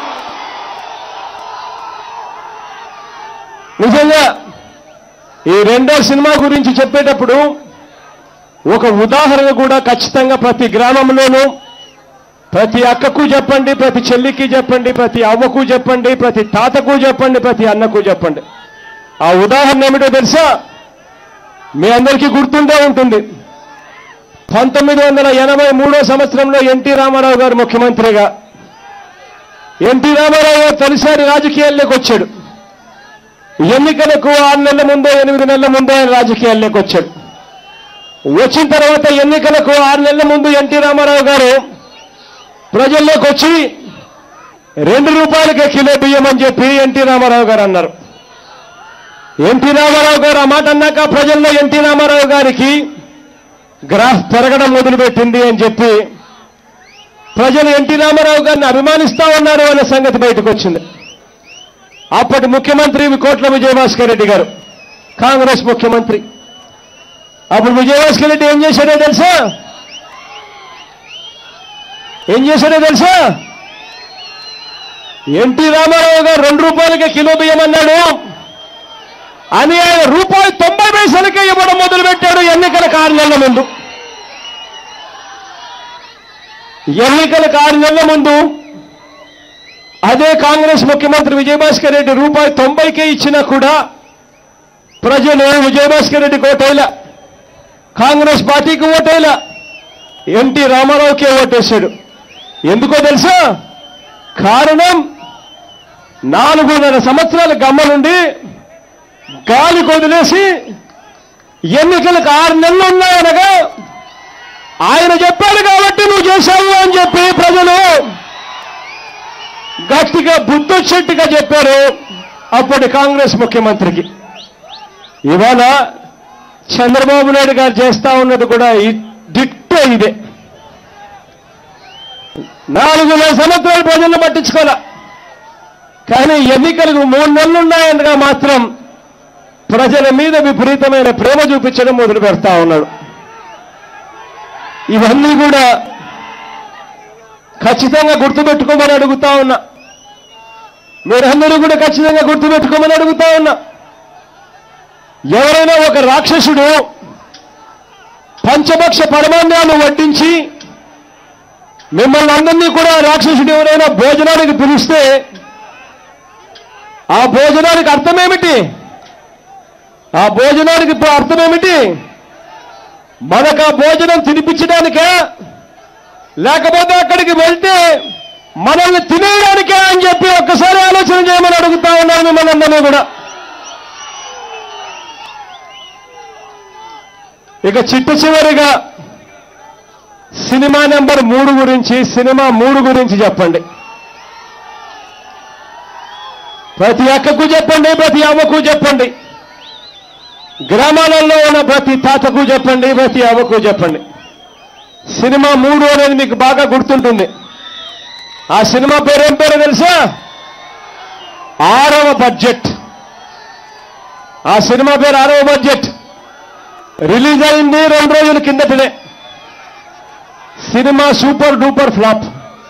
నిజంగా ఈ రెండో సినిమా గురించి చెప్పేటప్పుడు ఒక ఉదాహరణ కూడా ఖచ్చితంగా ప్రతి గ్రామంలోనూ ప్రతి అక్కకు చెప్పండి ప్రతి చెల్లికి చెప్పండి ప్రతి అవ్వకు చెప్పండి ప్రతి తాతకు చెప్పండి ప్రతి అన్నకు చెప్పండి ఆ ఉదాహరణ ఏమిటో తెలుసా మీ అందరికీ గుర్తుండే ఉంటుంది పంతొమ్మిది వందల ఎనభై మూడో సంవత్సరంలో ఎన్టీ రామారావు గారు ముఖ్యమంత్రిగా ఎన్టీ రామారావు గారు తొలిసారి రాజకీయాల్లోకి వచ్చాడు ఎన్నికలకు ఆరు నెలల ముందో ఎనిమిది నెలల ముందో ఆయన రాజకీయాల్లోకి వచ్చాడు వచ్చిన తర్వాత ఎన్నికలకు ఆరు నెలల ముందు ఎన్టీ రామారావు గారు ప్రజల్లోకి వచ్చి రెండు రూపాయలకే కిలో బియ్యం అని చెప్పి ఎన్టీ రామారావు గారు అన్నారు ఎన్టీ రామారావు గారు ఆ మాట అన్నాక ప్రజల్లో ఎన్టీ రామారావు గారికి గ్రాఫ్ పెరగడం మొదలుపెట్టింది అని చెప్పి ప్రజలు ఎన్టీ రామారావు గారిని అభిమానిస్తా ఉన్నారు అనే సంగతి బయటకు వచ్చింది అప్పటి ముఖ్యమంత్రి కోట్ల విజయభాస్కర్ రెడ్డి గారు కాంగ్రెస్ ముఖ్యమంత్రి అప్పుడు విజయభాస్కర్ రెడ్డి ఏం చేశాడో తెలుసా ఏం చేశాడో తెలుసా ఎన్టీ రామారావు గారు రెండు రూపాయలకే కిలో బియ్యం అన్నాడు అని ఆయన రూపాయి తొంభై పైసలకే ఇవ్వడం మొదలుపెట్టాడు ఎన్నికలకు ఆరు నెలల ముందు ఎన్నికలకు ఆరు నెలల ముందు అదే కాంగ్రెస్ ముఖ్యమంత్రి విజయభాస్కర్ రెడ్డి రూపాయి తొంభైకే ఇచ్చినా కూడా ప్రజలు విజయభాస్కర్ రెడ్డికి ఓటేలా కాంగ్రెస్ పార్టీకి ఓటేలా ఎన్టీ రామారావుకే ఓటేశాడు ఎందుకో తెలుసా కారణం నాలుగున్నర సంవత్సరాల గమ్మ నుండి గాలి కొదిలేసి ఎన్నికలకు ఆరు నెలలు ఉన్నాయనగా ఆయన చెప్పాడు కాబట్టి నువ్వు చేశావు అని చెప్పి ప్రజలు గట్టిగా బుద్ధొచ్చేట్టుగా చెప్పారు అప్పటి కాంగ్రెస్ ముఖ్యమంత్రికి ఇవాళ చంద్రబాబు నాయుడు గారు చేస్తా ఉన్నది కూడా ఈ దిట్టే ఇదే నాలుగున్నర సంవత్సరాలు ప్రజలను పట్టించుకోలే కానీ ఎన్నికలకు మూడు నెలలు ఉన్నాయనగా మాత్రం ప్రజల మీద విపరీతమైన ప్రేమ చూపించడం మొదలు పెడతా ఉన్నాడు ఇవన్నీ కూడా ఖచ్చితంగా గుర్తుపెట్టుకోమని అడుగుతా ఉన్నా మీరందరూ కూడా ఖచ్చితంగా గుర్తుపెట్టుకోమని అడుగుతా ఉన్నా ఎవరైనా ఒక రాక్షసుడు పంచభక్ష పరమాన్నాలు వడ్డించి మిమ్మల్ని అందరినీ కూడా రాక్షసుడు ఎవరైనా భోజనానికి పిలిస్తే ఆ భోజనానికి అర్థమేమిటి ఆ భోజనానికి ఇప్పుడు అర్థమేమిటి మనకు ఆ భోజనం తినిపించడానికే లేకపోతే అక్కడికి వెళ్తే మనల్ని తినేయడానికే అని చెప్పి ఒక్కసారి ఆలోచన చేయమని అడుగుతా ఉన్నాను మిమ్మల్ని అందరినీ కూడా ఇక చిట్ట చివరిగా సినిమా నెంబర్ మూడు గురించి సినిమా మూడు గురించి చెప్పండి ప్రతి అక్కకు చెప్పండి ప్రతి అవ్వకు చెప్పండి గ్రామాలలో ఉన్న ప్రతి తాతకు చెప్పండి ప్రతి అవ్వకు చెప్పండి సినిమా మూడు అనేది మీకు బాగా గుర్తుంటుంది ఆ సినిమా పేరు ఏం పేరు తెలుసా ఆరవ బడ్జెట్ ఆ సినిమా పేరు ఆరవ బడ్జెట్ రిలీజ్ అయింది రెండు రోజుల కిందటనే సినిమా సూపర్ డూపర్ ఫ్లాప్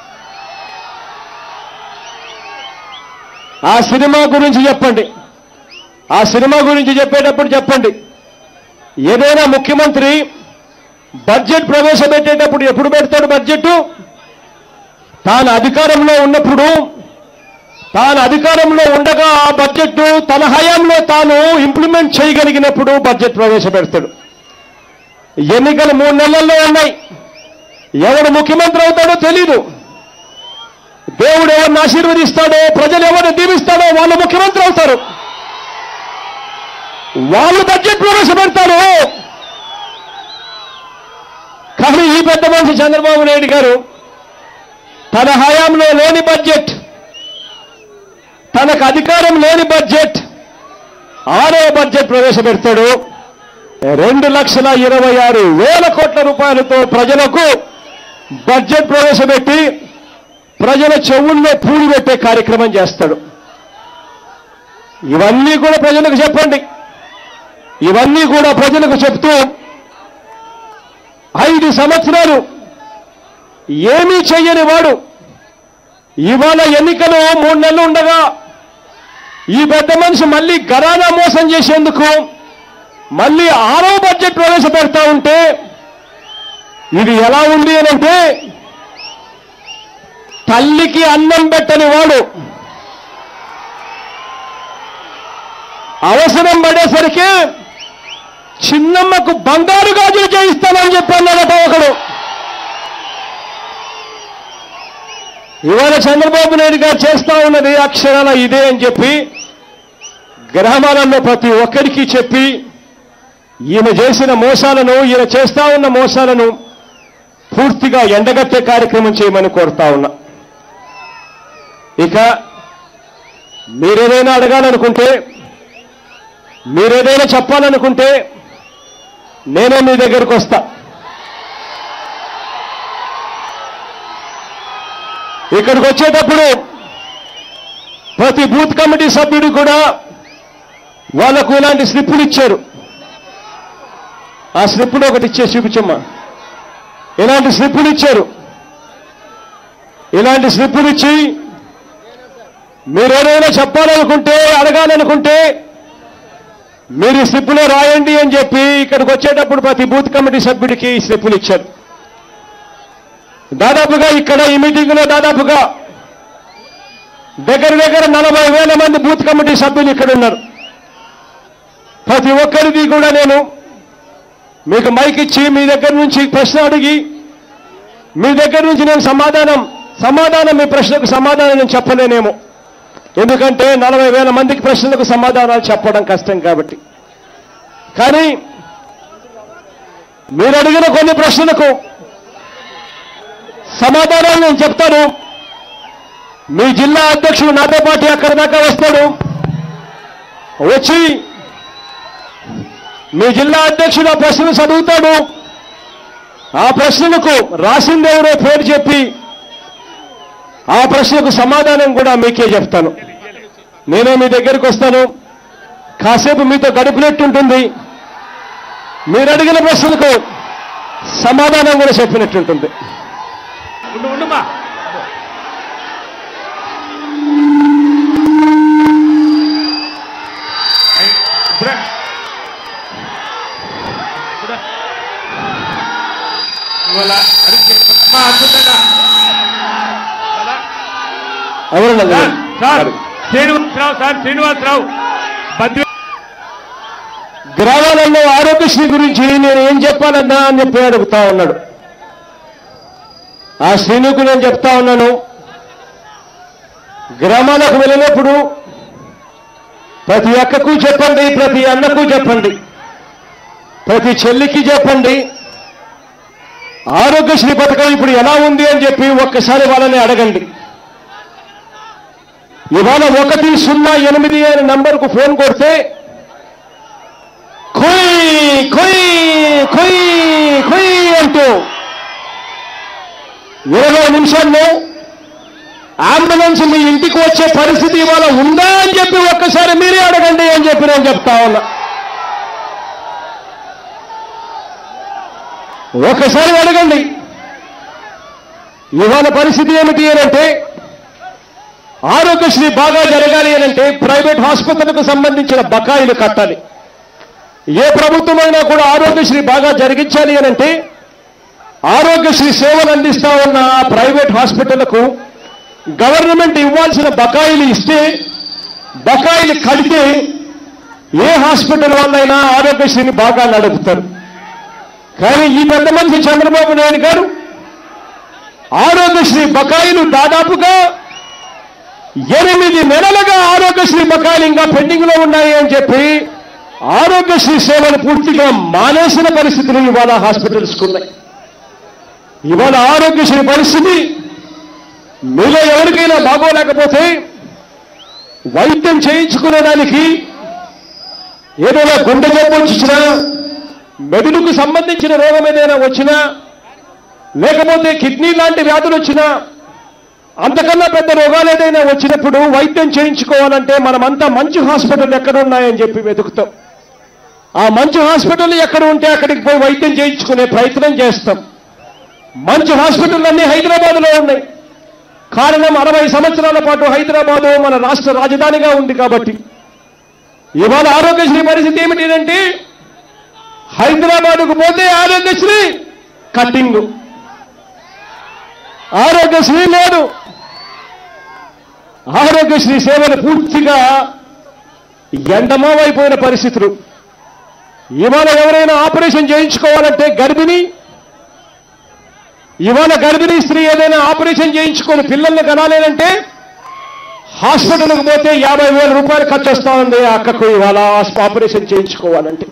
ఆ సినిమా గురించి చెప్పండి ఆ సినిమా గురించి చెప్పేటప్పుడు చెప్పండి ఏదైనా ముఖ్యమంత్రి బడ్జెట్ ప్రవేశపెట్టేటప్పుడు ఎప్పుడు పెడతాడు బడ్జెట్ తాను అధికారంలో ఉన్నప్పుడు తాను అధికారంలో ఉండగా ఆ బడ్జెట్ తన హయాంలో తాను ఇంప్లిమెంట్ చేయగలిగినప్పుడు బడ్జెట్ ప్రవేశపెడతాడు ఎన్నికలు మూడు నెలల్లో ఉన్నాయి ఎవడు ముఖ్యమంత్రి అవుతాడో తెలీదు దేవుడు ఎవరిని ఆశీర్వదిస్తాడో ప్రజలు ఎవరిని దీవిస్తాడో వాళ్ళు ముఖ్యమంత్రి అవుతారు వాళ్ళు బడ్జెట్ ప్రవేశపెడతారు కానీ ఈ పెద్ద మనిషి చంద్రబాబు నాయుడు గారు తన హయాంలో లేని బడ్జెట్ తనకు అధికారం లేని బడ్జెట్ ఆరో బడ్జెట్ ప్రవేశపెడతాడు రెండు లక్షల ఇరవై ఆరు వేల కోట్ల కోట్ల రూపాయలతో ప్రజలకు బడ్జెట్ ప్రవేశపెట్టి ప్రజల చెవుల్లో పూడి పెట్టే కార్యక్రమం చేస్తాడు ఇవన్నీ కూడా ప్రజలకు చెప్పండి ఇవన్నీ కూడా ప్రజలకు చెప్తూ ఐదు సంవత్సరాలు ఏమీ చెయ్యని వాడు ఇవాళ ఎన్నికలు మూడు నెలలు ఉండగా ఈ పెద్ద మనిషి మళ్ళీ గరానా మోసం చేసేందుకు మళ్ళీ ఆరో బడ్జెట్ ప్రవేశపెడతా ఉంటే ఇది ఎలా ఉంది అని అంటే తల్లికి అన్నం పెట్టని వాడు అవసరం పడేసరికి చిన్నమ్మకు బంగారు గాజులు చేయిస్తానని చెప్పన్నాడట ఒకడు ఇవాళ చంద్రబాబు నాయుడు గారు చేస్తా ఉన్నది అక్షరాల ఇదే అని చెప్పి గ్రామాలలో ప్రతి ఒక్కరికి చెప్పి ఈయన చేసిన మోసాలను ఈయన చేస్తా ఉన్న మోసాలను పూర్తిగా ఎండగట్టే కార్యక్రమం చేయమని కోరుతా ఉన్నా ఇక మీరేదైనా అడగాలనుకుంటే మీరేదైనా చెప్పాలనుకుంటే నేనే మీ దగ్గరకు వస్తా ఇక్కడికి వచ్చేటప్పుడు ప్రతి బూత్ కమిటీ సభ్యుడు కూడా వాళ్లకు ఇలాంటి స్లిప్పులు ఇచ్చారు ఆ స్లిప్పులు ఒకటి ఇచ్చే చూపించమ్మా ఇలాంటి స్లిప్పులు ఇచ్చారు ఇలాంటి స్లిప్పులు ఇచ్చి మీరేదైనా చెప్పాలనుకుంటే అడగాలనుకుంటే మీరు ఈ స్లిప్పులో రాయండి అని చెప్పి ఇక్కడికి వచ్చేటప్పుడు ప్రతి బూత్ కమిటీ సభ్యుడికి ఈ స్లిప్పులు ఇచ్చారు దాదాపుగా ఇక్కడ ఈ మీటింగ్లో దాదాపుగా దగ్గర దగ్గర నలభై వేల మంది బూత్ కమిటీ సభ్యులు ఇక్కడ ఉన్నారు ప్రతి ఒక్కరిది కూడా నేను మీకు మైక్ ఇచ్చి మీ దగ్గర నుంచి ప్రశ్న అడిగి మీ దగ్గర నుంచి నేను సమాధానం సమాధానం మీ ప్రశ్నకు సమాధానం నేను చెప్పలేనేమో ఎందుకంటే నలభై వేల మందికి ప్రశ్నలకు సమాధానాలు చెప్పడం కష్టం కాబట్టి కానీ మీరు అడిగిన కొన్ని ప్రశ్నలకు సమాధానాలు నేను చెప్తాను మీ జిల్లా అధ్యక్షుడు నాతో పాటు అక్కడ దాకా వస్తాడు వచ్చి మీ జిల్లా అధ్యక్షుడు ఆ ప్రశ్నలు చదువుతాడు ఆ ప్రశ్నలకు రాసిందెవరో పేరు చెప్పి ఆ ప్రశ్నకు సమాధానం కూడా మీకే చెప్తాను నేనే మీ దగ్గరికి వస్తాను కాసేపు మీతో గడిపినట్టుంటుంది మీరు అడిగిన ప్రశ్నలకు సమాధానం కూడా చెప్పినట్టుంటుంది ఉండు ఉండుమా ఇప్పుడే ఇప్పుడే ఇవాళ అడిగి మా అద్భుతంగా కదా? ఎవరన్నా sir sir Srinivasarao sir Srinivasarao Badri గ్రామాలలో ఆరోగ్యశ్రీ గురించి నేను ఏం చెప్పాలన్నా అని చెప్పి అడుగుతా ఉన్నాడు ఆ శ్రీనుకు నేను చెప్తా ఉన్నాను గ్రామాలకు వెళ్ళినప్పుడు ప్రతి అక్కకు చెప్పండి ప్రతి అన్నకు చెప్పండి ప్రతి చెల్లికి చెప్పండి ఆరోగ్యశ్రీ పథకం ఇప్పుడు ఎలా ఉంది అని చెప్పి ఒక్కసారి వాళ్ళని అడగండి ఇవాళ ఒకటి సున్నా ఎనిమిది అనే నంబర్కు ఫోన్ కొడితే ఖుయ్ ఖుయ్ ఖుయ్ ఖుయ్ అంటూ ఇరవై నిమిషాల్లో అంబులెన్స్ మీ ఇంటికి వచ్చే పరిస్థితి ఇవాళ ఉందా అని చెప్పి ఒక్కసారి మీరే అడగండి అని చెప్పి నేను చెప్తా ఉన్నా ఒక్కసారి అడగండి ఇవాళ పరిస్థితి ఏమిటి అంటే ఆరోగ్యశ్రీ బాగా జరగాలి అనంటే ప్రైవేట్ ఆసుపత్రులకు సంబంధించిన బకాయిలు కట్టాలి ఏ ప్రభుత్వమైనా కూడా ఆరోగ్యశ్రీ బాగా జరిగించాలి అనంటే ఆరోగ్యశ్రీ సేవలు అందిస్తా ఉన్న ఆ ప్రైవేట్ హాస్పిటళ్లకు గవర్నమెంట్ ఇవ్వాల్సిన బకాయిలు ఇస్తే బకాయిలు కడితే ఏ హాస్పిటల్ వాళ్ళైనా ఆరోగ్యశ్రీని బాగా నడుపుతారు కానీ ఈ పెద్ద మనిషి చంద్రబాబు నాయుడు గారు ఆరోగ్యశ్రీ బకాయిలు దాదాపుగా ఎనిమిది నెలలుగా ఆరోగ్యశ్రీ బకాయిలు ఇంకా పెండింగ్ లో ఉన్నాయి అని చెప్పి ఆరోగ్యశ్రీ సేవలు పూర్తిగా మానేసిన పరిస్థితులు ఇవాళ హాస్పిటల్స్ ఉన్నాయి ఇవాళ ఆరోగ్యశ్రీ పరిస్థితి మీలో ఎవరికైనా బాగోలేకపోతే వైద్యం చేయించుకునేదానికి ఏదైనా గుండె జబ్బు వచ్చినా మెదడుకు సంబంధించిన రోగం ఏదైనా వచ్చినా లేకపోతే కిడ్నీ లాంటి వ్యాధులు వచ్చినా అంతకన్నా పెద్ద రోగాలు ఏదైనా వచ్చినప్పుడు వైద్యం చేయించుకోవాలంటే మనమంతా మంచి హాస్పిటల్ ఎక్కడ ఉన్నాయని చెప్పి వెతుకుతాం ఆ మంచి హాస్పిటల్ ఎక్కడ ఉంటే అక్కడికి పోయి వైద్యం చేయించుకునే ప్రయత్నం చేస్తాం మంచి హాస్పిటల్ అన్ని హైదరాబాద్లో ఉన్నాయి కారణం అరవై సంవత్సరాల పాటు హైదరాబాదు మన రాష్ట్ర రాజధానిగా ఉంది కాబట్టి ఇవాళ ఆరోగ్యశ్రీ పరిస్థితి ఏమిటి హైదరాబాద్కు పోతే ఆరోగ్యశ్రీ కట్టింగ్ ఆరోగ్యశ్రీ లేదు ఆరోగ్యశ్రీ సేవలు పూర్తిగా ఎండమావైపోయిన పరిస్థితులు ఇవాళ ఎవరైనా ఆపరేషన్ చేయించుకోవాలంటే గర్భిణి ఇవాళ గర్భిణీ స్త్రీ ఏదైనా ఆపరేషన్ చేయించుకొని పిల్లల్ని కనాలేనంటే హాస్పిటల్కి పోతే యాభై వేల రూపాయలు ఖర్చు వస్తా ఉంది ఆ అక్కకు ఇవాళ ఆపరేషన్ చేయించుకోవాలంటే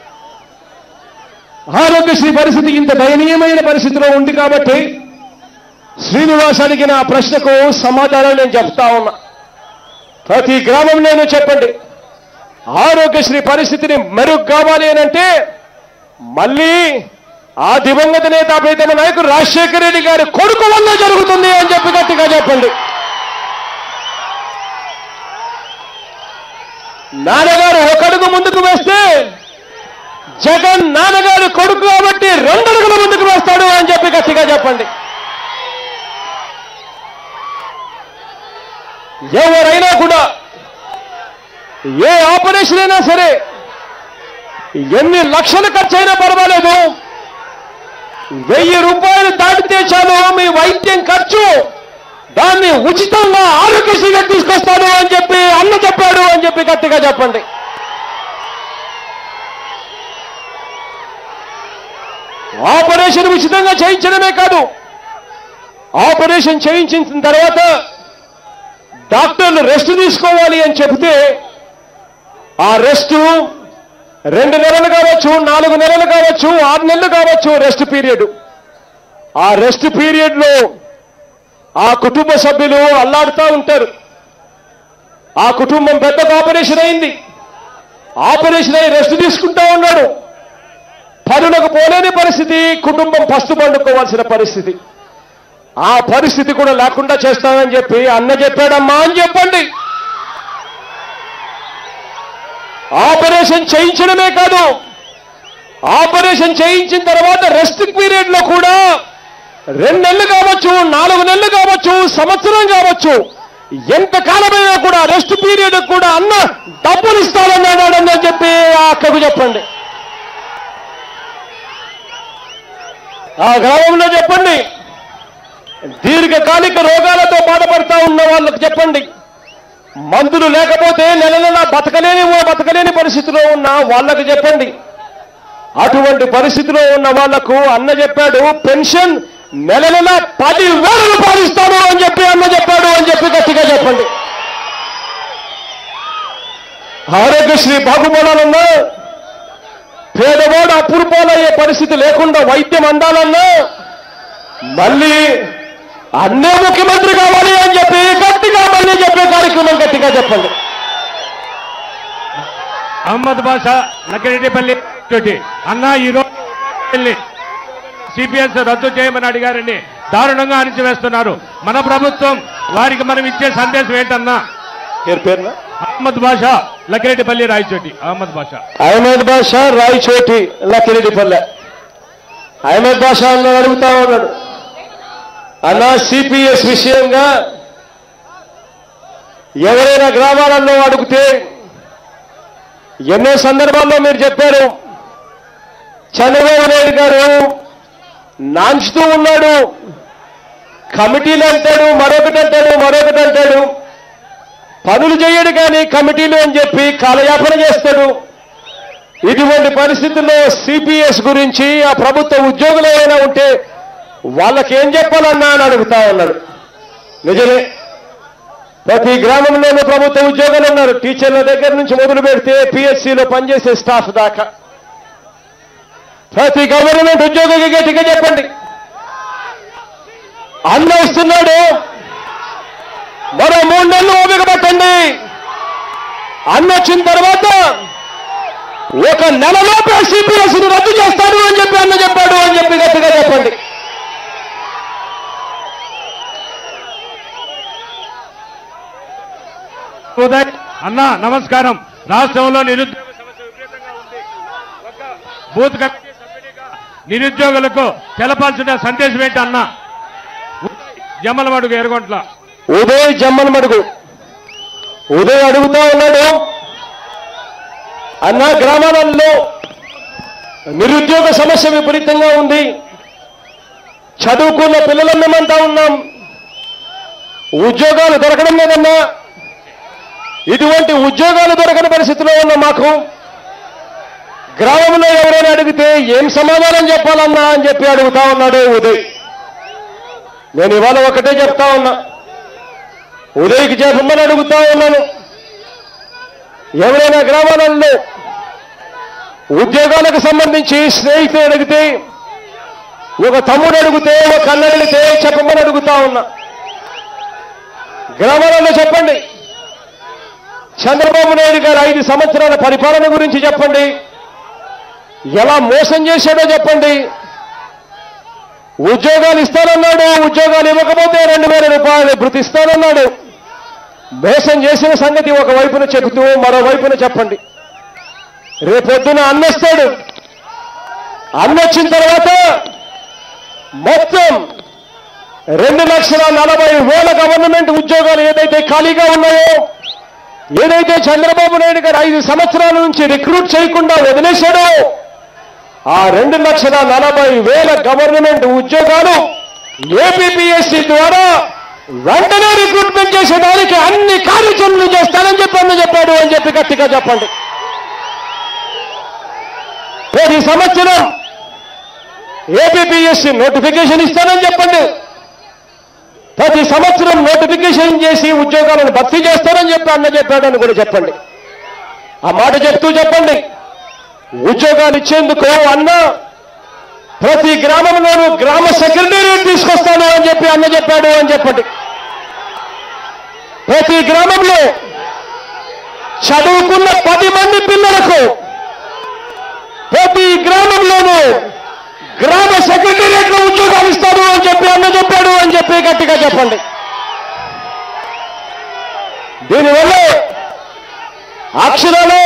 ఆరోగ్యశ్రీ పరిస్థితి ఇంత దయనీయమైన పరిస్థితిలో ఉంది కాబట్టి శ్రీనివాస్ అడిగిన ఆ ప్రశ్నకు సమాధానం నేను చెప్తా ఉన్నా ప్రతి గ్రామంలోనూ చెప్పండి ఆరోగ్యశ్రీ పరిస్థితిని మెరుగు కావాలి అని అంటే మళ్ళీ ఆ దివంగత నేత ప్రీతమ నాయకుడు రాజశేఖర రెడ్డి గారి కొడుకు వల్ల జరుగుతుంది అని చెప్పి గట్టిగా చెప్పండి నాన్నగారు ఒక అడుగు ముందుకు వేస్తే జగన్ నాన్నగారు కొడుకు కాబట్టి రెండు అడుగుల ముందుకు వేస్తాడు అని చెప్పి గట్టిగా చెప్పండి ఎవరైనా కూడా ఏ ఆపరేషన్ అయినా సరే ఎన్ని లక్షలు ఖర్చు అయినా పర్వాలేదు వెయ్యి రూపాయలు దాటితే చాలు మీ వైద్యం ఖర్చు దాన్ని ఉచితంగా ఆరోగ్యశ్రీగా తీసుకొస్తాడు అని చెప్పి అన్న చెప్పాడు అని చెప్పి గట్టిగా చెప్పండి ఆపరేషన్ ఉచితంగా చేయించడమే కాదు ఆపరేషన్ చేయించిన తర్వాత డాక్టర్లు రెస్ట్ తీసుకోవాలి అని చెబితే ఆ రెస్ట్ రెండు నెలలు కావచ్చు నాలుగు నెలలు కావచ్చు ఆరు నెలలు కావచ్చు రెస్ట్ పీరియడ్ ఆ రెస్ట్ పీరియడ్ లో ఆ కుటుంబ సభ్యులు అల్లాడుతూ ఉంటారు ఆ కుటుంబం పెద్దకు ఆపరేషన్ అయింది ఆపరేషన్ అయి రెస్ట్ తీసుకుంటా ఉన్నాడు పనులకు పోలేని పరిస్థితి కుటుంబం పస్తు పండుకోవాల్సిన పరిస్థితి ఆ పరిస్థితి కూడా లేకుండా చేస్తానని చెప్పి అన్న చెప్పాడమ్మా అని చెప్పండి ఆపరేషన్ చేయించడమే కాదు ఆపరేషన్ చేయించిన తర్వాత రెస్ట్ పీరియడ్ లో కూడా రెండు నెలలు కావచ్చు నాలుగు నెలలు కావచ్చు సంవత్సరం కావచ్చు ఎంత కాలమైనా కూడా రెస్ట్ పీరియడ్ కూడా అన్న డబ్బులు ఇస్తానన్నాడని చెప్పి ఆ అక్కకు చెప్పండి ఆ గ్రామంలో చెప్పండి దీర్ఘకాలిక రోగాలతో బాధపడతా ఉన్న వాళ్ళకు చెప్పండి మందులు లేకపోతే నెల నెల బతకలేని బతకలేని పరిస్థితిలో ఉన్న వాళ్ళకు చెప్పండి అటువంటి పరిస్థితిలో ఉన్న వాళ్లకు అన్న చెప్పాడు పెన్షన్ నెల నెల పది వేల రూపాయలు ఇస్తాడు అని చెప్పి అన్న చెప్పాడు అని చెప్పి గట్టిగా చెప్పండి ఆరోగ్యశ్రీ బాగుపడాలన్నా పేదవాడు అపురూపాలయ్యే పరిస్థితి లేకుండా వైద్యం అందాలన్నా మళ్ళీ అన్నే ముఖ్యమంత్రి కావాలి అని చెప్పి గట్టిగా మళ్ళీ చెప్పే కార్యక్రమం గట్టిగా చెప్పండి అహ్మద్ బాషా లక్కిరెడ్డిపల్లి తోటి అన్న ఈ రోజు వెళ్ళి సిపిఎస్ రద్దు చేయమని అడిగారని దారుణంగా అణిచివేస్తున్నారు మన ప్రభుత్వం వారికి మనం ఇచ్చే సందేశం ఏంటన్నా పేరు పేరున అహ్మద్ బాషా లక్కిరెడ్డిపల్లి రాయచోటి అహ్మద్ బాషా అహ్మద్ బాషా రాయచోటి లక్కిరెడ్డిపల్లె అహ్మద్ బాషా అన్న అడుగుతా ఉన్నాడు అన్న సిపిఎస్ విషయంగా ఎవరైనా గ్రామాలలో అడిగితే ఎన్నో సందర్భాల్లో మీరు చెప్పారు చంద్రబాబు నాయుడు గారు నాంచుతూ ఉన్నాడు కమిటీలు అంటాడు మరొకటి అంటాడు మరొకటి అంటాడు పనులు చేయడు కానీ కమిటీలు అని చెప్పి కాలయాపన చేస్తాడు ఇటువంటి పరిస్థితుల్లో సిపిఎస్ గురించి ఆ ప్రభుత్వ ఉద్యోగులు ఏమైనా ఉంటే వాళ్ళకి ఏం చెప్పాలన్నా అని అడుగుతా ఉన్నాడు నిజమే ప్రతి గ్రామంలోనూ ప్రభుత్వ ఉద్యోగాలు ఉన్నారు టీచర్ల దగ్గర నుంచి మొదలు పెడితే పిఎస్సిలో పనిచేసే స్టాఫ్ దాకా ప్రతి గవర్నమెంట్ ఉద్యోగికి గట్టిగా చెప్పండి అన్న ఇస్తున్నాడు మరో మూడు నెలలు ఓపిక పట్టండి అన్న వచ్చిన తర్వాత ఒక నెలలోపే సిపిఎస్ ని రద్దు చేస్తాడు అని చెప్పి అన్న చెప్పాడు అని చెప్పి గట్టిగా చెప్పండి ఉదయ్ అన్న నమస్కారం రాష్ట్రంలో నిరుద్యోగ సమస్య విపరీతంగా ఉంది ఒక బూత్ కమిటీ సభ్యుడిగా నిరుద్యోగులకు తెలపాల్సిన సందేశం ఏంటి అన్న జమ్మలమడుగు ఎరగొంట్ల ఉదయ్ జమ్మన్ మడుగు ఉదయ్ అడుగుతా ఉన్నాడు అన్న గ్రామాలలో నిరుద్యోగ సమస్య విపరీతంగా ఉంది చదువుకున్న పిల్లలను మేమంతా ఉన్నాం ఉద్యోగాలు దొరకడం లేదన్నా ఇటువంటి ఉద్యోగాలు దొరకని పరిస్థితిలో ఉన్న మాకు గ్రామంలో ఎవరైనా అడిగితే ఏం సమాధానం చెప్పాలన్నా అని చెప్పి అడుగుతా ఉన్నాడు ఉదయ్ నేను ఇవాళ ఒకటే చెప్తా ఉన్నా ఉదయ్కి చెప్పమని అడుగుతా ఉన్నాను ఎవరైనా గ్రామాలలో ఉద్యోగాలకు సంబంధించి స్నేహితులు అడిగితే ఒక తమ్ముడు అడిగితే ఒక అన్న అడిగితే చెప్పమని అడుగుతా ఉన్నా గ్రామాలలో చెప్పండి చంద్రబాబు నాయుడు గారు ఐదు సంవత్సరాల పరిపాలన గురించి చెప్పండి ఎలా మోసం చేశాడో చెప్పండి ఉద్యోగాలు ఇస్తానన్నాడు ఉద్యోగాలు ఇవ్వకపోతే రెండు వేల రూపాయలు భృతి ఇస్తానన్నాడు మోసం చేసిన సంగతి ఒక వైపున చెబుతూ మరో వైపున చెప్పండి రేపొద్దున అన్నొస్తాడు అన్నొచ్చిన తర్వాత మొత్తం రెండు లక్షల నలభై వేల గవర్నమెంట్ ఉద్యోగాలు ఏదైతే ఖాళీగా ఉన్నాయో ఏదైతే చంద్రబాబు నాయుడు గారు ఐదు సంవత్సరాల నుంచి రిక్రూట్ చేయకుండా వదిలేశాడో ఆ రెండు లక్షల నలభై వేల గవర్నమెంట్ ఉద్యోగాలు ఏపీపీఎస్సీ ద్వారా వెంటనే రిక్రూట్మెంట్ చేసేదానికి అన్ని కార్యాచరణలు చేస్తానని చెప్పి అన్న చెప్పాడు అని చెప్పి గట్టిగా చెప్పండి ప్రతి సంవత్సరం ఏపీపీఎస్సీ నోటిఫికేషన్ ఇస్తానని చెప్పండి ప్రతి సంవత్సరం నోటిఫికేషన్ చేసి ఉద్యోగాలను భర్తీ చేస్తానని చెప్పి అన్న చెప్పాడని కూడా చెప్పండి ఆ మాట చెప్తూ చెప్పండి ఉద్యోగాలు ఇచ్చేందుకు అన్న ప్రతి గ్రామంలోనూ గ్రామ సెక్రటేరియట్ తీసుకొస్తాను అని చెప్పి అన్న చెప్పాడు అని చెప్పండి ప్రతి గ్రామంలో చదువుకున్న పది మంది పిల్లలకు ప్రతి గ్రామంలోనూ గ్రామ సెక్రటేరియట్ లో ఉద్యోగాలు ఇస్తాడు అని చెప్పి అన్న చెప్పాడు అని చెప్పి గట్టిగా చెప్పండి దీనివల్ల అక్షరాలు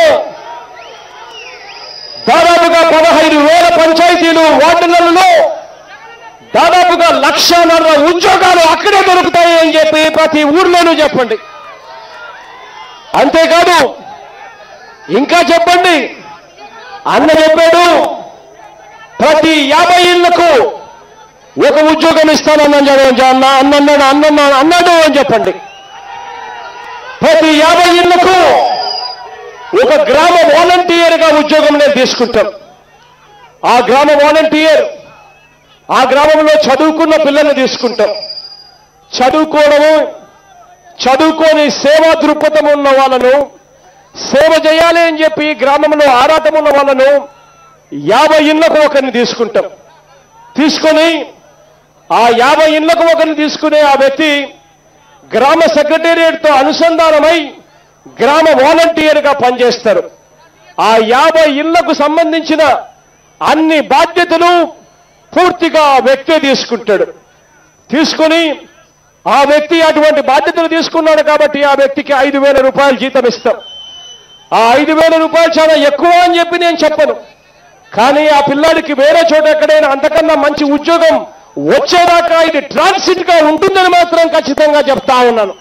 దాదాపుగా పదహైదు వేల పంచాయతీలు వార్డులలో దాదాపుగా లక్షన్నర ఉద్యోగాలు అక్కడే దొరుకుతాయి అని చెప్పి ప్రతి ఊర్లోనూ చెప్పండి అంతేకాదు ఇంకా చెప్పండి అన్న చెప్పాడు ప్రతి యాభై ఇళ్లకు ఒక ఉద్యోగం ఇస్తానన్నాడు అన్న అన్నన్నాడు అన్నన్నాడు అన్నాడు అని చెప్పండి ప్రతి యాభై ఇళ్లకు ఒక గ్రామ వాలంటీర్ గా ఉద్యోగం నేను తీసుకుంటాం ఆ గ్రామ వాలంటీర్ ఆ గ్రామంలో చదువుకున్న పిల్లల్ని తీసుకుంటాం చదువుకోవడము చదువుకొని సేవా దృక్పథం ఉన్న వాళ్ళను సేవ చేయాలి అని చెప్పి గ్రామంలో ఆరాటం ఉన్న వాళ్ళను యాభై ఇళ్లకు ఒకరిని తీసుకుంటాం తీసుకొని ఆ యాభై ఇళ్లకు ఒకరిని తీసుకునే ఆ వ్యక్తి గ్రామ సెక్రటేరియట్తో అనుసంధానమై గ్రామ వాలంటీర్గా పనిచేస్తారు ఆ యాభై ఇళ్లకు సంబంధించిన అన్ని బాధ్యతలు పూర్తిగా ఆ వ్యక్తే తీసుకుంటాడు తీసుకుని ఆ వ్యక్తి అటువంటి బాధ్యతలు తీసుకున్నాడు కాబట్టి ఆ వ్యక్తికి ఐదు వేల రూపాయలు జీతం ఇస్తాం ఆ ఐదు వేల రూపాయలు చాలా ఎక్కువ అని చెప్పి నేను చెప్పను కానీ ఆ పిల్లాడికి వేరే చోట ఎక్కడైనా అంతకన్నా మంచి ఉద్యోగం వచ్చేదాకా ఇది ట్రాన్సిట్ గా ఉంటుందని మాత్రం ఖచ్చితంగా చెప్తా ఉన్నాను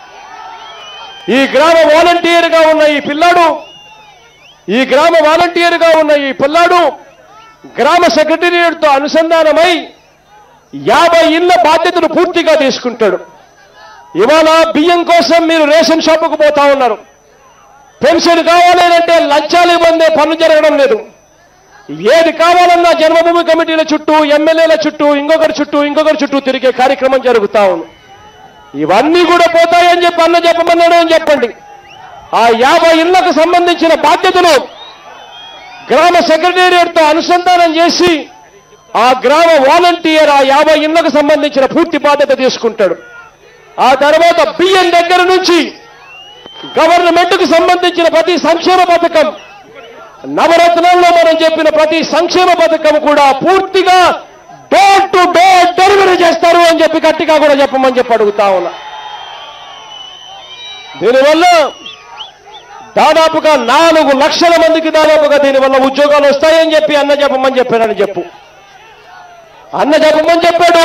ఈ గ్రామ వాలంటీర్ గా ఉన్న ఈ పిల్లాడు ఈ గ్రామ వాలంటీర్ గా ఉన్న ఈ పిల్లాడు గ్రామ సెక్రటేరియట్ తో అనుసంధానమై యాభై ఇళ్ల బాధ్యతను పూర్తిగా తీసుకుంటాడు ఇవాళ బియ్యం కోసం మీరు రేషన్ షాపుకు పోతా ఉన్నారు పెన్షన్ కావాలి అంటే లంచాలు ఇవ్వందే పనులు జరగడం లేదు ఏది కావాలన్నా జన్మభూమి కమిటీల చుట్టూ ఎమ్మెల్యేల చుట్టూ ఇంకొకరి చుట్టూ ఇంకొకరి చుట్టూ తిరిగే కార్యక్రమం జరుగుతా ఉంది ఇవన్నీ కూడా పోతాయని చెప్పి అన్న చెప్పమన్నాడు అని చెప్పండి ఆ యాభై ఇళ్లకు సంబంధించిన బాధ్యతలు గ్రామ సెక్రటేరియట్ తో అనుసంధానం చేసి ఆ గ్రామ వాలంటీర్ ఆ యాభై ఇళ్లకు సంబంధించిన పూర్తి బాధ్యత తీసుకుంటాడు ఆ తర్వాత బియ్యం దగ్గర నుంచి గవర్నమెంట్ కు సంబంధించిన ప్రతి సంక్షేమ పథకం నవరత్నాల్లో మనం చెప్పిన ప్రతి సంక్షేమ పథకం కూడా పూర్తిగా డోర్ టు డోర్ డెలివరీ చేస్తారు అని చెప్పి గట్టిగా కూడా చెప్పమని చెప్పి అడుగుతా ఉన్నా దీనివల్ల దాదాపుగా నాలుగు లక్షల మందికి దాదాపుగా దీనివల్ల ఉద్యోగాలు వస్తాయని చెప్పి అన్న చెప్పమని చెప్పానని చెప్పు అన్న చెప్పమని చెప్పాడు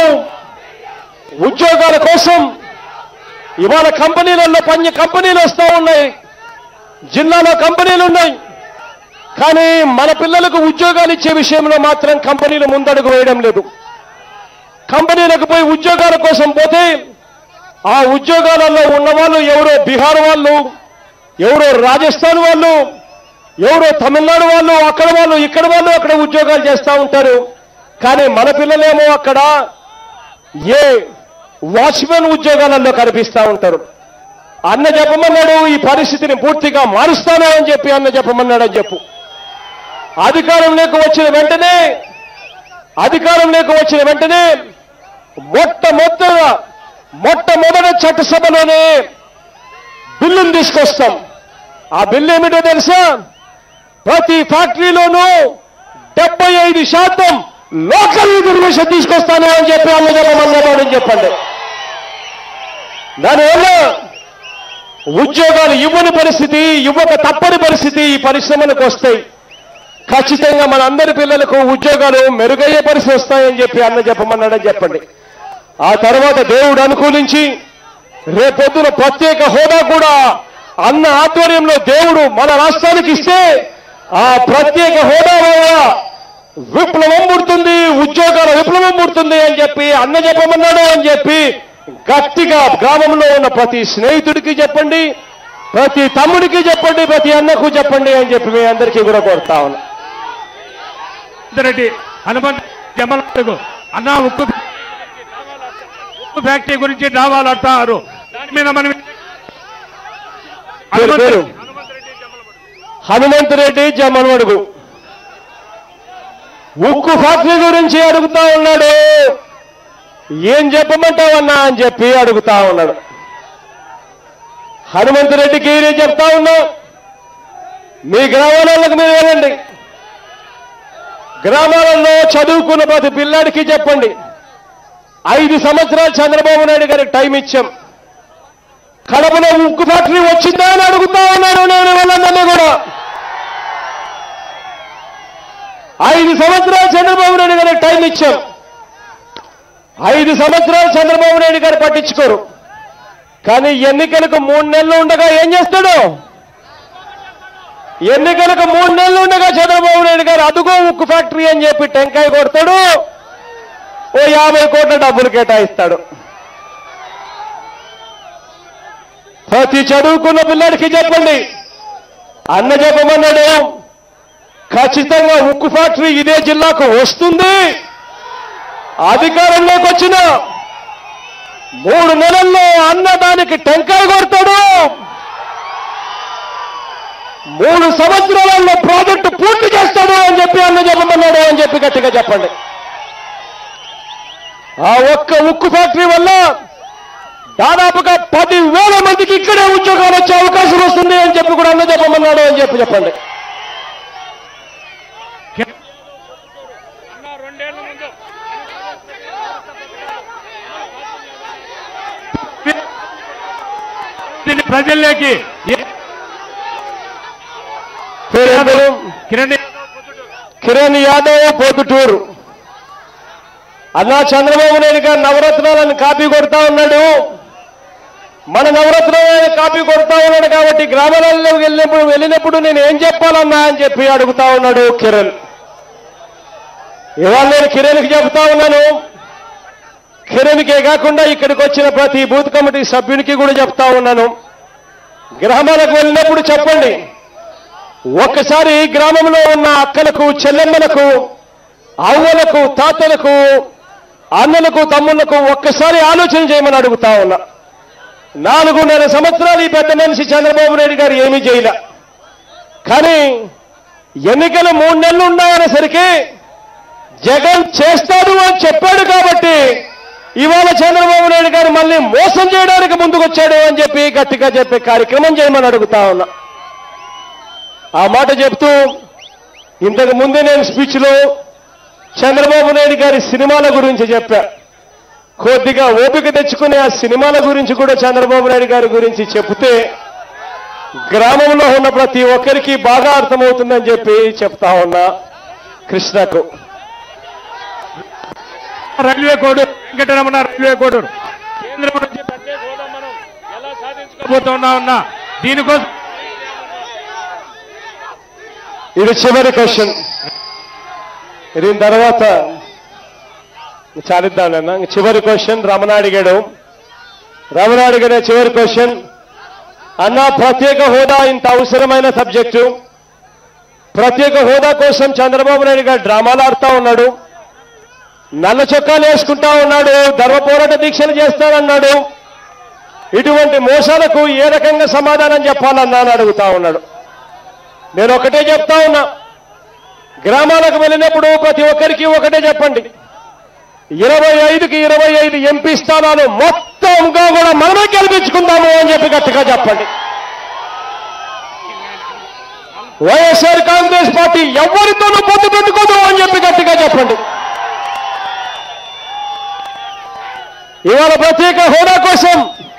ఉద్యోగాల కోసం ఇవాళ కంపెనీలలో పని కంపెనీలు వస్తూ ఉన్నాయి జిల్లాలో కంపెనీలు ఉన్నాయి కానీ మన పిల్లలకు ఉద్యోగాలు ఇచ్చే విషయంలో మాత్రం కంపెనీలు ముందడుగు వేయడం లేదు కంపెనీలకు పోయి ఉద్యోగాల కోసం పోతే ఆ ఉద్యోగాలలో ఉన్న వాళ్ళు ఎవరో బీహార్ వాళ్ళు ఎవరో రాజస్థాన్ వాళ్ళు ఎవరో తమిళనాడు వాళ్ళు అక్కడ వాళ్ళు ఇక్కడ వాళ్ళు అక్కడ ఉద్యోగాలు చేస్తూ ఉంటారు కానీ మన పిల్లలేమో అక్కడ ఏ వాచ్మెన్ ఉద్యోగాలలో కనిపిస్తూ ఉంటారు అన్న చెప్పమన్నాడు ఈ పరిస్థితిని పూర్తిగా మారుస్తాను అని చెప్పి అన్న చెప్పమన్నాడు అని చెప్పు అధికారంలోకి వచ్చిన వెంటనే అధికారంలోకి వచ్చిన వెంటనే మొట్టమొదట మొట్టమొదటి చట్టసభలోనే బిల్లును తీసుకొస్తాం ఆ బిల్లు ఏమిటో తెలుసా ప్రతి ఫ్యాక్టరీలోనూ డెబ్బై ఐదు శాతం లోకల్ రిజర్వేషన్ తీసుకొస్తాను అని చెప్పి అన్న చెప్పమన్నాడు అని చెప్పండి దానివల్ల ఉద్యోగాలు ఇవ్వని పరిస్థితి ఇవ్వక తప్పని పరిస్థితి ఈ పరిశ్రమలకు వస్తాయి ఖచ్చితంగా మన అందరి పిల్లలకు ఉద్యోగాలు మెరుగయ్యే పరిస్థితి వస్తాయని చెప్పి అన్న చెప్పమన్నాడని చెప్పండి ఆ తర్వాత దేవుడు అనుకూలించి రేపొద్దున ప్రత్యేక హోదా కూడా అన్న ఆధ్వర్యంలో దేవుడు మన రాష్ట్రానికి ఇస్తే ఆ ప్రత్యేక హోదా వల్ల విప్లవం పుడుతుంది ఉద్యోగాల విప్లవం పుడుతుంది అని చెప్పి అన్న చెప్పమన్నాడు అని చెప్పి గట్టిగా గ్రామంలో ఉన్న ప్రతి స్నేహితుడికి చెప్పండి ప్రతి తమ్ముడికి చెప్పండి ప్రతి అన్నకు చెప్పండి అని చెప్పి మీ అందరికీ కూడా కోరుతా ఉన్నా రెడ్డి హనుమంత్ జమ్మలకు అన్న ఉక్కు ఉక్కు ఫ్యాక్టరీ గురించి డావాలు అంటారు దాని మీద మనం పేరు, పేరు. హనుమంత్ రెడ్డి జమ్మనమడుగు ఉక్కు ఫ్యాక్టరీ గురించి అడుగుతా ఉన్నాడు ఏం చెప్పమంటావన్నా అని చెప్పి అడుగుతా ఉన్నాడు హనుమంత్ రెడ్డికి నేను చెప్తా ఉన్నా మీ గ్రామాలకు మీరు వెళ్ళండి గ్రామాలలో చదువుకున్న ప్రతి పిల్లాడికి చెప్పండి ఐదు సంవత్సరాలు చంద్రబాబు నాయుడు గారికి టైం ఇచ్చాం కడపలో ఉక్కు ఫ్యాక్టరీ వచ్చిందా అని అడుగుతా ఉన్నాను నేను వాళ్ళందరినీ కూడా ఐదు సంవత్సరాలు చంద్రబాబు నాయుడు గారికి టైం ఇచ్చాం ఐదు సంవత్సరాలు చంద్రబాబు నాయుడు గారు పట్టించుకోరు కానీ ఎన్నికలకు మూడు నెలలు ఉండగా ఏం చేస్తాడు ఎన్నికలకు మూడు నెలలు ఉండగా చంద్రబాబు నాయుడు గారు అదుగో ఉక్కు ఫ్యాక్టరీ అని చెప్పి టెంకాయ కొడతాడు ఓ యాభై కోట్ల డబ్బులు కేటాయిస్తాడు ప్రతి చదువుకున్న పిల్లాడికి చెప్పండి అన్న చెప్పమన్నాడు ఖచ్చితంగా ఉక్కు ఫ్యాక్టరీ ఇదే జిల్లాకు వస్తుంది అధికారంలోకి వచ్చిన మూడు నెలల్లో అన్న దానికి టెంకాయ కొడతాడు మూడు సంవత్సరాలలో ప్రాజెక్టు పూర్తి చేస్తాడు అని చెప్పి అన్న చెప్పమన్నాడు అని చెప్పి గట్టిగా చెప్పండి ఆ ఒక్క ఉక్కు ఫ్యాక్టరీ వల్ల దాదాపుగా పది వేల మందికి ఇక్కడే ఉద్యోగాలు వచ్చే అవకాశం వస్తుంది అని చెప్పి కూడా అన్న చెప్పమన్నాడు అని చెప్పి చెప్పండి అన్న రెండేళ్ల ముందు దీన్ని ప్రజల్లోకి ఏ- పేరు ఏం పేరు? కిరణ్ కిరణ్ యాదవ్ పొద్దుటూరు అన్నా చంద్రబాబు నాయుడు గారు నవరత్నాలను కాపీ కొడతా ఉన్నాడు మన నవరత్నాలను కాపీ కొడతా ఉన్నాడు కాబట్టి గ్రామాలలో వెళ్ళినప్పుడు వెళ్ళినప్పుడు నేను ఏం చెప్పాలన్నా అని చెప్పి అడుగుతా ఉన్నాడు కిరణ్ ఇవాళ నేను కిరణ్కి చెబుతా ఉన్నాను కిరణ్కే కాకుండా ఇక్కడికి వచ్చిన ప్రతి బూత్ కమిటీ సభ్యునికి కూడా చెప్తా ఉన్నాను గ్రామాలకు వెళ్ళినప్పుడు చెప్పండి ఒక్కసారి గ్రామంలో ఉన్న అక్కలకు చెల్లెమ్మలకు అవ్వలకు తాతలకు అన్నలకు తమ్ముళ్లకు ఒక్కసారి ఆలోచన చేయమని అడుగుతా ఉన్నా నాలుగున్నర సంవత్సరాలు ఈ పెద్ద మనిషి చంద్రబాబు నాయుడు గారు ఏమీ చేయలే కానీ ఎన్నికలు మూడు నెలలు ఉన్నాయనేసరికి జగన్ చేస్తాడు అని చెప్పాడు కాబట్టి ఇవాళ చంద్రబాబు నాయుడు గారు మళ్ళీ మోసం చేయడానికి ముందుకొచ్చాడు అని చెప్పి గట్టిగా చెప్పే కార్యక్రమం చేయమని అడుగుతా ఉన్నా ఆ మాట చెప్తూ ఇంతకు ముందే నేను స్పీచ్లో చంద్రబాబు నాయుడు గారి సినిమాల గురించి చెప్పా కొద్దిగా ఓపిక తెచ్చుకుని ఆ సినిమాల గురించి కూడా చంద్రబాబు నాయుడు గారి గురించి చెబితే గ్రామంలో ఉన్న ప్రతి ఒక్కరికి బాగా అర్థమవుతుందని చెప్పి చెప్తా ఉన్నా కృష్ణకు రైల్వే కోడూరు వెంకటరమణ రైల్వే కోడూరు కేంద్రం నుంచి ప్రత్యేక హోదా మనం ఎలా సాధించుకోబోతున్నా ఉన్నా దీనికోసం ఇది చివరి క్వశ్చన్ దీని తర్వాత చాలిద్దాం చివరి క్వశ్చన్ రమణ అడిగాడు రమణ అడిగిన చివరి క్వశ్చన్ అన్న ప్రత్యేక హోదా ఇంత అవసరమైన సబ్జెక్టు ప్రత్యేక హోదా కోసం చంద్రబాబు నాయుడు గారు డ్రామాలు ఆడుతా ఉన్నాడు నల్ల చొక్కాలు వేసుకుంటా ఉన్నాడు ధర్మ పోరాట దీక్షలు చేస్తానన్నాడు ఇటువంటి మోసాలకు ఏ రకంగా సమాధానం చెప్పాలన్నా అని అడుగుతా ఉన్నాడు నేను ఒకటే చెప్తా ఉన్నా గ్రామాలకు వెళ్ళినప్పుడు ప్రతి ఒక్కరికి ఒకటే చెప్పండి ఇరవై ఐదుకి ఇరవై ఐదు ఎంపీ స్థానాలు మొత్తంగా కూడా మనమే గెలిపించుకుందాము అని చెప్పి గట్టిగా చెప్పండి వైఎస్ఆర్ కాంగ్రెస్ పార్టీ ఎవరితోనూ పొత్తు పెట్టుకోదు అని చెప్పి గట్టిగా చెప్పండి ఇవాళ ప్రత్యేక హోదా కోసం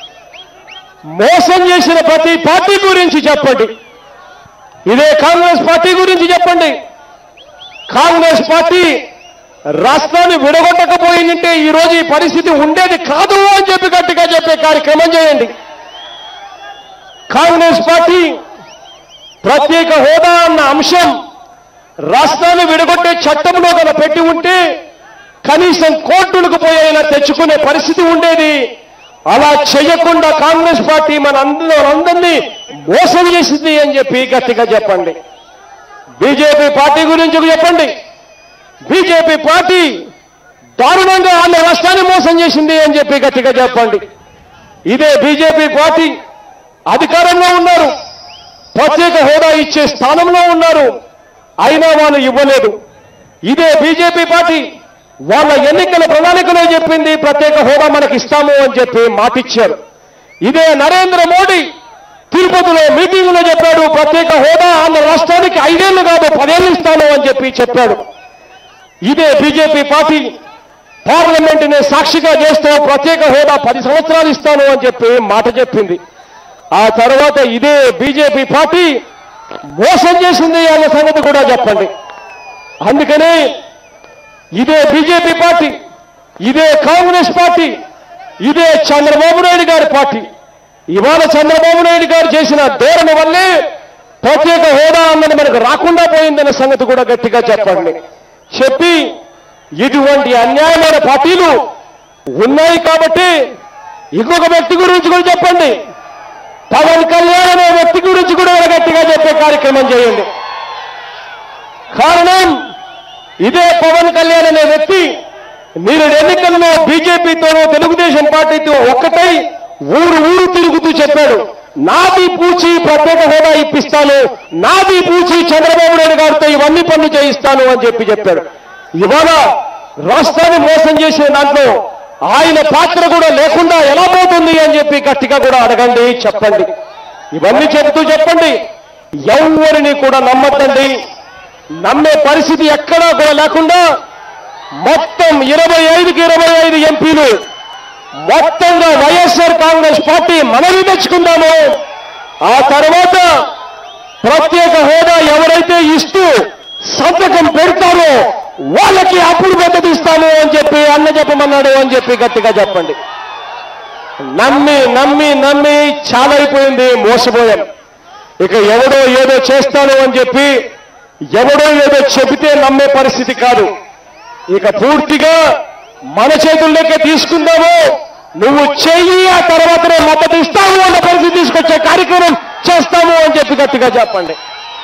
మోసం చేసిన ప్రతి పార్టీ గురించి చెప్పండి ఇదే కాంగ్రెస్ పార్టీ గురించి చెప్పండి కాంగ్రెస్ పార్టీ రాష్ట్రాన్ని విడగొట్టకపోయిందంటే ఈ రోజు ఈ పరిస్థితి ఉండేది కాదు అని చెప్పి గట్టిగా చెప్పే కార్యక్రమం చేయండి కాంగ్రెస్ పార్టీ ప్రత్యేక హోదా అన్న అంశం రాష్ట్రాన్ని విడగొట్టే చట్టంలో కనుక పెట్టి ఉంటే కనీసం కోర్టులకు పోయి అయినా తెచ్చుకునే పరిస్థితి ఉండేది అలా చేయకుండా కాంగ్రెస్ పార్టీ మన అందరూ అందరినీ మోసం చేసింది అని చెప్పి గట్టిగా చెప్పండి బీజేపీ పార్టీ గురించి చెప్పండి బీజేపీ పార్టీ దారుణంగా ఆంధ్ర రాష్ట్రాన్ని మోసం చేసింది అని చెప్పి గట్టిగా చెప్పండి ఇదే బీజేపీ పార్టీ అధికారంలో ఉన్నారు ప్రత్యేక హోదా ఇచ్చే స్థానంలో ఉన్నారు అయినా వాళ్ళు ఇవ్వలేదు ఇదే బీజేపీ పార్టీ వాళ్ళ ఎన్నికల ప్రణాళికలో చెప్పింది ప్రత్యేక హోదా మనకి ఇస్తాము అని చెప్పి మాటిచ్చారు ఇదే నరేంద్ర మోడీ తిరుపతిలో మీటింగులో చెప్పాడు ప్రత్యేక హోదా ఆంధ్ర రాష్ట్రానికి ఐదేళ్లు కాదు పదేళ్ళు ఇస్తాను అని చెప్పి చెప్పాడు ఇదే బీజేపీ పార్టీ పార్లమెంటుని సాక్షిగా చేస్తూ ప్రత్యేక హోదా పది సంవత్సరాలు ఇస్తాను అని చెప్పి మాట చెప్పింది ఆ తర్వాత ఇదే బీజేపీ పార్టీ మోసం చేసింది అన్న సంగతి కూడా చెప్పండి అందుకని ఇదే బీజేపీ పార్టీ ఇదే కాంగ్రెస్ పార్టీ ఇదే చంద్రబాబు నాయుడు గారి పార్టీ ఇవాళ చంద్రబాబు నాయుడు గారు చేసిన ధోరణి వల్లే ప్రత్యేక హోదా అన్నది మనకు రాకుండా పోయిందన్న సంగతి కూడా గట్టిగా చెప్పండి చెప్పి ఇటువంటి అన్యాయమైన పార్టీలు ఉన్నాయి కాబట్టి ఇంకొక వ్యక్తి గురించి కూడా చెప్పండి పవన్ కళ్యాణ్ అనే వ్యక్తి గురించి కూడా గట్టిగా చెప్పే కార్యక్రమం చేయండి కారణం ఇదే పవన్ కళ్యాణ్ అనే వ్యక్తి మీరు ఎన్నికల్లో బీజేపీతోనూ తెలుగుదేశం పార్టీతో ఒక్కటై ఊరు ఊరు తిరుగుతూ చెప్పాడు నాది పూచి ప్రత్యేక హోదా ఇప్పిస్తాను నాది పూచి చంద్రబాబు నాయుడు గారితో ఇవన్నీ పనులు చేయిస్తాను అని చెప్పి చెప్పాడు ఇవాళ రాష్ట్రాన్ని మోసం చేసిన దాంట్లో ఆయన పాత్ర కూడా లేకుండా ఎలా పోతుంది అని చెప్పి గట్టిగా కూడా అడగండి చెప్పండి ఇవన్నీ చెబుతూ చెప్పండి ఎవరిని కూడా నమ్మద్దండి నమ్మే పరిస్థితి ఎక్కడా కూడా లేకుండా మొత్తం ఇరవై ఐదుకి ఇరవై ఐదు ఎంపీలు మొత్తంగా వైఎస్ఆర్ కాంగ్రెస్ పార్టీ మనవి తెచ్చుకుందాము ఆ తర్వాత ప్రత్యేక హోదా ఎవరైతే ఇస్తూ సంతకం పెడతారో వాళ్ళకి అప్పుడు మద్దతు ఇస్తాము అని చెప్పి అన్న చెప్పమన్నాడు అని చెప్పి గట్టిగా చెప్పండి నమ్మి నమ్మి నమ్మి చాలా అయిపోయింది మోసపోయాం ఇక ఎవడో ఏదో చేస్తాను అని చెప్పి ఎవడో ఏదో చెబితే నమ్మే పరిస్థితి కాదు ఇక పూర్తిగా మన చేతుల్లోకే తీసుకుందాము నువ్వు చెయ్యి ఆ తర్వాతనే మద్దతు ఇస్తావు అన్న పరిస్థితి తీసుకొచ్చే కార్యక్రమం చేస్తాము అని చెప్పి గట్టిగా చెప్పండి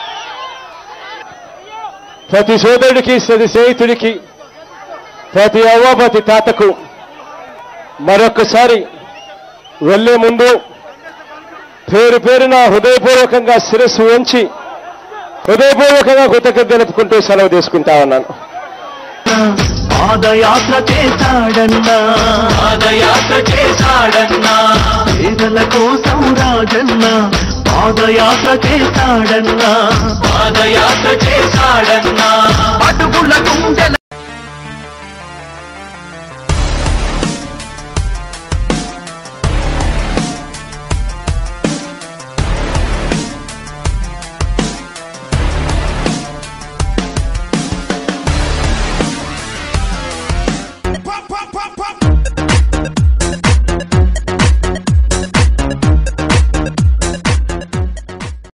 ప్రతి సోదరుడికి ప్రతి స్నేహితుడికి ప్రతి అవ్వ ప్రతి తాతకు మరొకసారి వెళ్లే ముందు పేరు పేరున హృదయపూర్వకంగా శిరస్సు ఉంచి హృదయపూర్వకంగా కృతజ్ఞత తెలుపుకుంటూ సెలవు తీసుకుంటా ఉన్నాను పాదయాత్ర చేశాడన్నా పాదయాత్ర చేశాడన్నా పేదల కోసం రాజన్న పాదయాత్ర చేస్తాడన్నా పాదయాత్ర చేశాడన్నా అడుగుల గుండెల